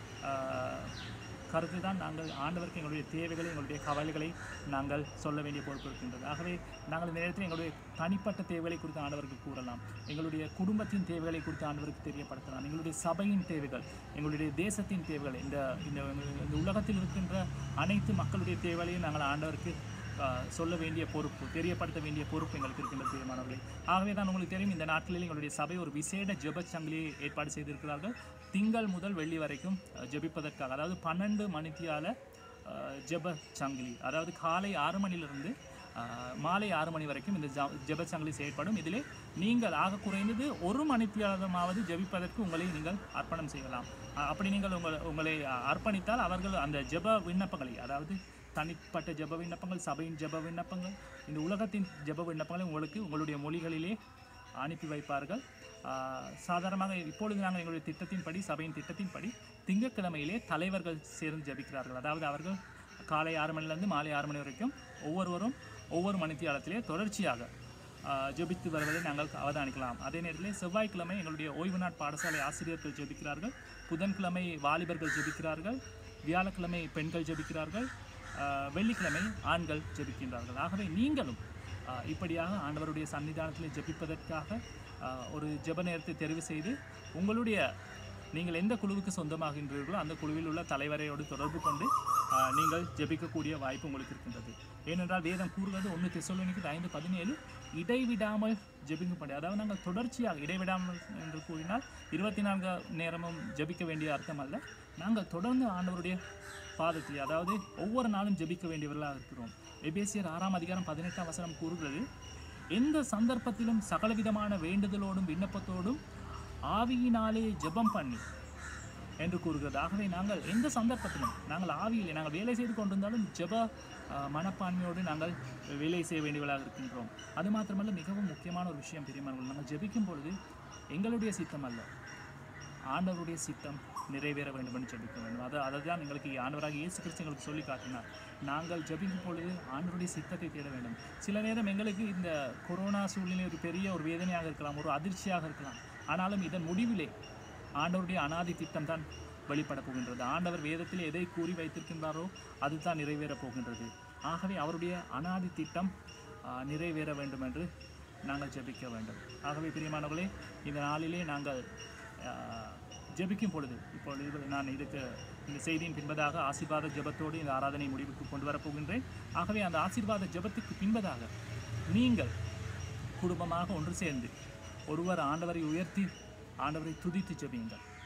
ஆஹ் கருத்து தான் நாங்கள் ஆண்டவருக்கு எங்களுடைய தேவைகளை எங்களுடைய கவலைகளை நாங்கள் சொல்ல வேண்டிய பொறுப்பு இருக்கின்றது ஆகவே நாங்கள் இந்த நேரத்தில் எங்களுடைய தனிப்பட்ட தேவைகளை குறித்து ஆண்டவருக்கு கூறலாம் எங்களுடைய குடும்பத்தின் தேவைகளை குறித்து ஆண்டவருக்கு தெரியப்படுத்தலாம் எங்களுடைய சபையின் தேவைகள் எங்களுடைய தேசத்தின் தேவைகள் இந்த இந்த இந்த உலகத்தில் இருக்கின்ற அனைத்து மக்களுடைய தேவைகளையும் நாங்கள் ஆண்டவருக்கு ஆஹ், சொல்ல வேண்டிய பொறுப்பு தெரியப்படுத்த வேண்டிய பொறுப்பு எங்களுக்கு இருக்கின்ற தீர்மானவர்களே ஆகவே தான் உங்களுக்கு தெரியும் இந்த நாட்களில் எங்களுடைய சபை ஒரு விசேட ஜெப சங்கிலியை ஏற்பாடு செய்திருக்கிறார்கள் திங்கள் முதல் வெள்ளி வரைக்கும் அஹ், ஜெபிப்பதற்காக அதாவது பன்னெண்டு மணித்தியால அஹ், ஜெப சங்கிலி அதாவது காலை ஆறு மணியிலிருந்து அஹ், மாலை ஆறு மணி வரைக்கும் இந்த ஜ- ஜெப சங்கிலி செயல்படும் இதிலே நீங்கள் ஆக குறைந்தது ஒரு மணித்தியாலமாவது ஜெபிப்பதற்கு உங்களை நீங்கள் அர்ப்பணம் செய்யலாம் அஹ், அப்படி நீங்கள் உங்கள் உங்களை அஹ், அர்ப்பணித்தால் அவர்கள் அந்த ஜெப விண்ணப்பங்களை அதாவது தனிப்பட்ட ஜெப விண்ணப்பங்கள் சபையின் ஜெப விண்ணப்பங்கள் இந்த உலகத்தின் ஜெப விண்ணப்பங்களை உங்களுக்கு உங்களுடைய மொழிகளிலே அனுப்பி வைப்பார்கள் ஆஹ் சாதாரணமாக இப்பொழுது நாங்கள் எங்களுடைய திட்டத்தின்படி சபையின் திட்டத்தின்படி திங்கட்கிழமையிலே தலைவர்கள் சேர்ந்து ஜெபிக்கிறார்கள் அதாவது அவர்கள் காலை ஆறு மணிலேருந்து மாலை ஆறு மணி வரைக்கும் ஒவ்வொருவரும் ஒவ்வொரு மணித்தியாலத்திலே தொடர்ச்சியாக ஆஹ் ஜெபித்து வருவதை நாங்கள் அவதானிக்கலாம் அதே நேரத்தில் செவ்வாய்க்கிழமை எங்களுடைய ஓய்வு நாட் பாடசாலை ஆசிரியர்கள் ஜெபிக்கிறார்கள் புதன்கிழமை வாலிபர்கள் ஜெபிக்கிறார்கள் வியாழக்கிழமை பெண்கள் ஜெபிக்கிறார்கள் ஆஹ் வெள்ளிக்கிழமை ஆண்கள் ஜெபிக்கின்றார்கள் ஆகவே நீங்களும் ஆஹ் இப்படியாக ஆண்டவருடைய சன்னிதானத்தில் ஜெபிப்பதற்காக ஆஹ் ஒரு ஜெப நேரத்தை தெரிவு செய்து உங்களுடைய நீங்கள் எந்த குழுவுக்கு சொந்தமாகின்றீர்களோ அந்த குழுவில் உள்ள தலைவரையோடு தொடர்பு கொண்டு ஆஹ் நீங்கள் ஜெபிக்கக்கூடிய வாய்ப்பு உங்களுக்கு இருக்கின்றது ஏனென்றால் வேதம் கூறுவது ஒன்று தெசலோனிக்கு ஐந்து பதினேழு இடைவிடாமல் ஜெபிக்கும்படி அதாவது நாங்கள் தொடர்ச்சியாக இடைவிடாமல் என்று கூறினால் இருபத்தி நான்கு நேரமும் ஜெபிக்க வேண்டிய அர்த்தம் அல்ல நாங்கள் தொடர்ந்து ஆண்டவருடைய பாதத்தில் அதாவது ஒவ்வொரு நாளும் ஜெபிக்க வேண்டியவர்களாக இருக்கிறோம் எபேசியர் ஆறாம் அதிகாரம் பதினெட்டாம் வசனம் கூறுகிறது எந்த சந்தர்ப்பத்திலும் சகலவிதமான வேண்டுதலோடும் விண்ணப்பத்தோடும் ஆவியினாலே ஜெபம் பண்ணி என்று கூறுகிறது ஆகவே நாங்கள் எந்த சந்தர்ப்பத்திலும் நாங்கள் ஆவியிலே நாங்கள் வேலை செய்து கொண்டிருந்தாலும் ஜெப அஹ், மனப்பான்மையோடு நாங்கள் வேலை செய்ய வேண்டியவர்களாக இருக்கின்றோம் அது மாத்திரமல்ல மிகவும் முக்கியமான ஒரு விஷயம் பெரியமானவர்கள் நாங்கள் ஜெபிக்கும் பொழுது எங்களுடைய சித்தம் அல்ல ஆண்டவருடைய சித்தம் நிறைவேற வேண்டும் என்று ஜெபிக்க வேண்டும் அது அதை தான் எங்களுக்கு ஆண்டவராக இயேசு கிறிஸ்து எங்களுக்கு சொல்லி காட்டினார் நாங்கள் ஜெபிக்கும் பொழுது ஆண்டவருடைய சித்தத்தை தேட வேண்டும் சில நேரம் எங்களுக்கு இந்த கொரோனா சூழ்நிலை ஒரு பெரிய ஒரு வேதனையாக இருக்கலாம் ஒரு அதிர்ச்சியாக இருக்கலாம் ஆனாலும் இதன் முடிவிலே ஆண்டவருடைய அனாதி திட்டம் தான் வெளிப்பட போகின்றது ஆண்டவர் வேதத்தில் எதை கூறி வைத்திருக்கின்றாரோ அதுதான் நிறைவேறப் போகின்றது ஆகவே அவருடைய அனாதி திட்டம் ஆ, நிறைவேற வேண்டும் என்று நாங்கள் ஜெபிக்க வேண்டும் ஆகவே பிரியமானவர்களே இந்த நாளிலே நாங்கள் ஆ, ஜெபிக்கும் பொழுது இப்பொழுது இது- நான் இதுக்கு இந்த செய்தியின் பின்பதாக ஆசீர்வாத ஜெபத்தோடு இந்த ஆராதனை முடிவுக்கு கொண்டு வரப் போகின்றேன் ஆகவே அந்த ஆசீர்வாத ஜெபத்துக்கு பின்பதாக நீங்கள் குடும்பமாக ஒன்று சேர்ந்து ஒருவர் ஆண்டவரை உயர்த்தி ஆண்டவரை துதித்து ஜெபியுங்கள்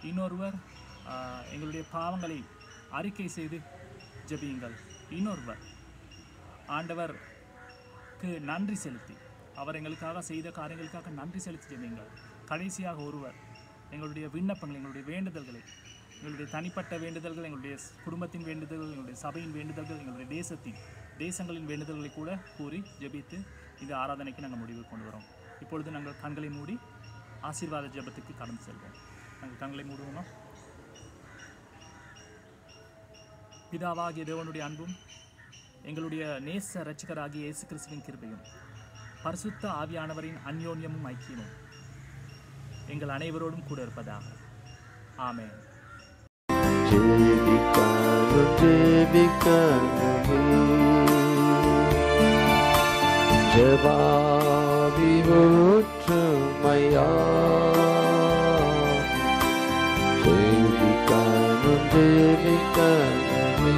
இன்னொருவர் ஆஹ், எங்களுடைய பாவங்களை அறிக்கை செய்து ஜெபியுங்கள் இன்னொருவர் ஆண்டவருக்கு நன்றி செலுத்தி அவர் எங்களுக்காக செய்த காரியங்களுக்காக நன்றி செலுத்தி ஜெபியுங்கள் கடைசியாக ஒருவர் எங்களுடைய விண்ணப்பங்கள் எங்களுடைய வேண்டுதல்களை எங்களுடைய தனிப்பட்ட வேண்டுதல்கள் எங்களுடைய ஸ்- குடும்பத்தின் வேண்டுதல்கள் எங்களுடைய சபையின் வேண்டுதல்கள் எங்களுடைய தேசத்தின் தேசங்களின் வேண்டுதல்களை கூட கூறி ஜெபித்து இந்த ஆராதனைக்கு நாங்கள் முடிவு கொண்டு வரோம் இப்பொழுது நாங்கள் கண்களை மூடி ஆசீர்வாத ஜெபத்துக்கு கடந்து செல்வோம் நாங்கள் கண்களை மூடுவோமா பிதாவாகிய தேவனுடைய அன்பும் எங்களுடைய நேச இரட்சகராகிய இயேசு கிறிஸ்துவின் கிருபையும் பரிசுத்த ஆவியானவரின் அந்யோன்யமும் ஐக்கியமும் எங்கள் அனைவரோடும் கூட இருப்பதாக ஆமென்
ஜெபிக்கானும் ஜெபிக்கானுமே ஜபாவி ஊற்றுமையா ஜெபிக்கானும் ஜெபிக்கானுமே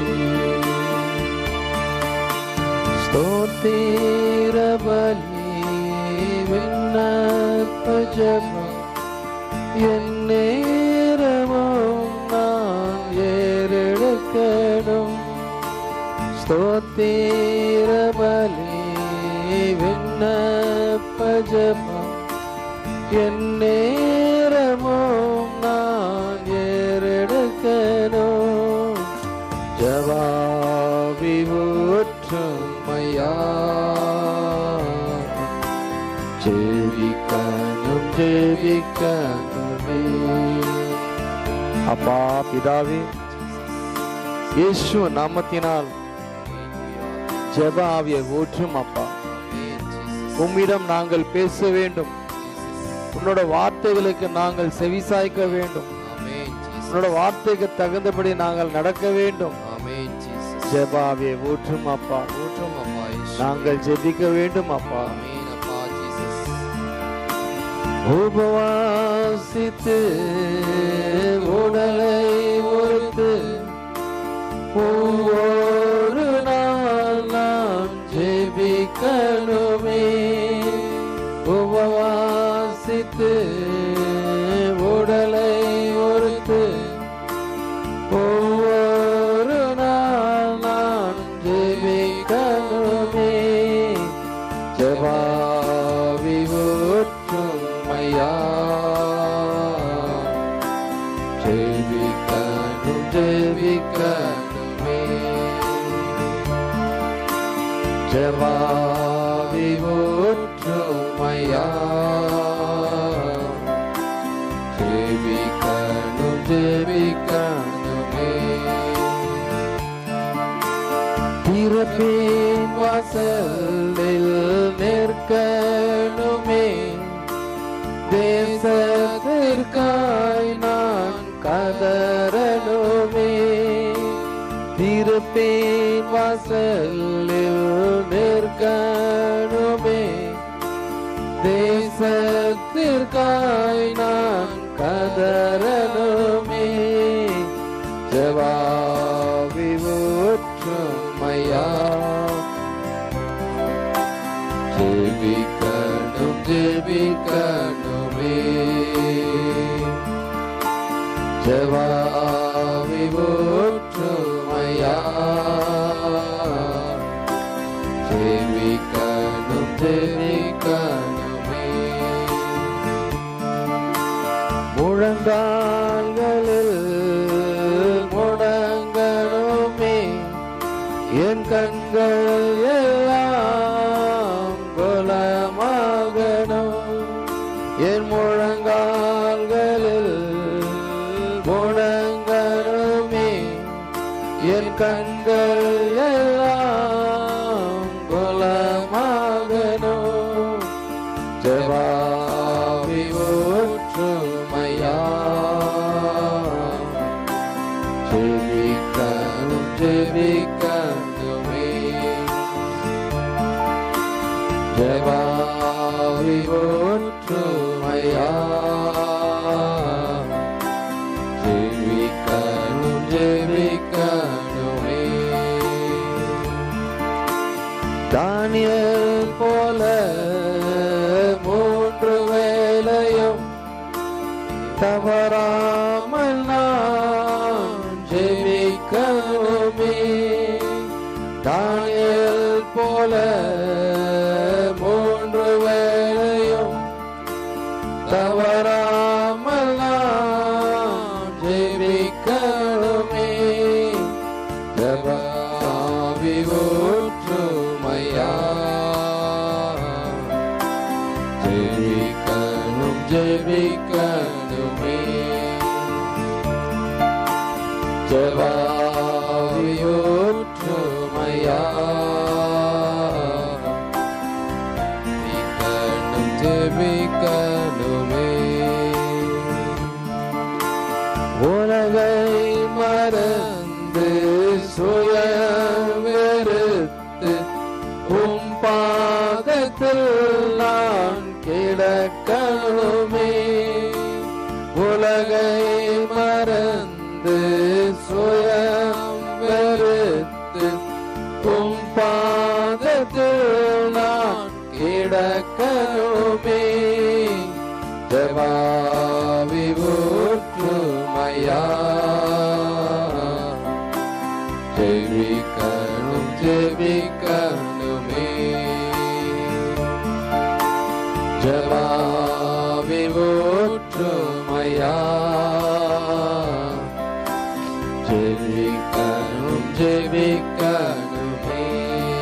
ஸ்தோத்திர பலி விண்ணப்ப ஜபம் என் நேரமும் நான் ஏறெடுக்கணும் ஸ்தோத்திர பலி விண்ணப்ப ஜபம் என் நேரமும் நான் ஏறெடுக்கணும் ஜவாவி ஊற்றுமையா ஜெபிக்கணும் ஜெபிக்கணுமே அப்பா பிதாவே இயேசு நாமத்தினால் ஜெப ஆவியை ஊற்றும் அப்பா உம்மிடம் நாங்கள் பேச வேண்டும் உன்னோட வார்த்தைகளுக்கு நாங்கள் செவிசாய்க்க வேண்டும் உன்னோட வார்த்தைக்கு தகுந்தபடி நாங்கள் நடக்க வேண்டும் ஜெப ஆவியை ஊற்றும் அப்பா நாங்கள் ஜெபிக்க வேண்டும் அப்பா உபவாசித்து உடலை ஒருத்து ஒவ்வொரு நாள் நான் ஜெபிக்கணுமே உபவாசித்து உடலை ஒருத்து ஒவ்வொரு நாள் நான் ஜெபிக்கணுமே ஜபாவி ஒற்றுமையா ஜெபிக்கணும் ஜெபிக்கணுமே ஜபாவி ஒற்றுமையா ஜெபிக்கணும் ஜெபிக்கணுமே பிறப்பின் வாசலில் நிற்கணுமே தேசத்திற்காய் நான் கதறணுமே திருப்பின் வாசலில் நிற்கணுமே தேசத்திற்காய் நான் கதறணுமே ஜவாவி ஊற்றுமையா ஜெபிக்கணும் ஜெபிக்கணுமே ஜவாவி ஊற்றுமையா ஜெபிக்கணும் ஜெபிக்கணுமே முழங்கால்களில் முடங்கணுமே என் கண்கள் எல்லாம் குலமாகணும் என் முழங்கால்களில் முடங்கணுமே என் கண்கள் எல்லாம் குலமாகணும் ஜவாவி ஒற்றுமையா ஜெபிக்கணும் ஜெபிக்கணுமே ஜவாவி ஒற்றுமையா ஜெபிக்கணும் ஜெபிக்கணுமே தானியல் போல மூன்று வேளையும் தவறாமல் ஜெபிக்கணும் ஜெபிக்கணுமே ஜெபாவியோற்றுமையா ஜெபிக்கணும் ஜெபிக்கணுமே உலகை மறந்து சுயம் வெறுத்து உம் பாதத்தில் நான் கிடக்கணுமே உலகை மறந்து சுயம் வெறுத்து உம் பாதத்தில் நான் கிடக்கணுமே ஜபாவி ஊற்றுமையா ஜெபிக்கணும் ஜெபிக்கணுமே ஜபாவி ஊற்றுமையா ஜெபிக்கணும் ஜெபிக்கணுமே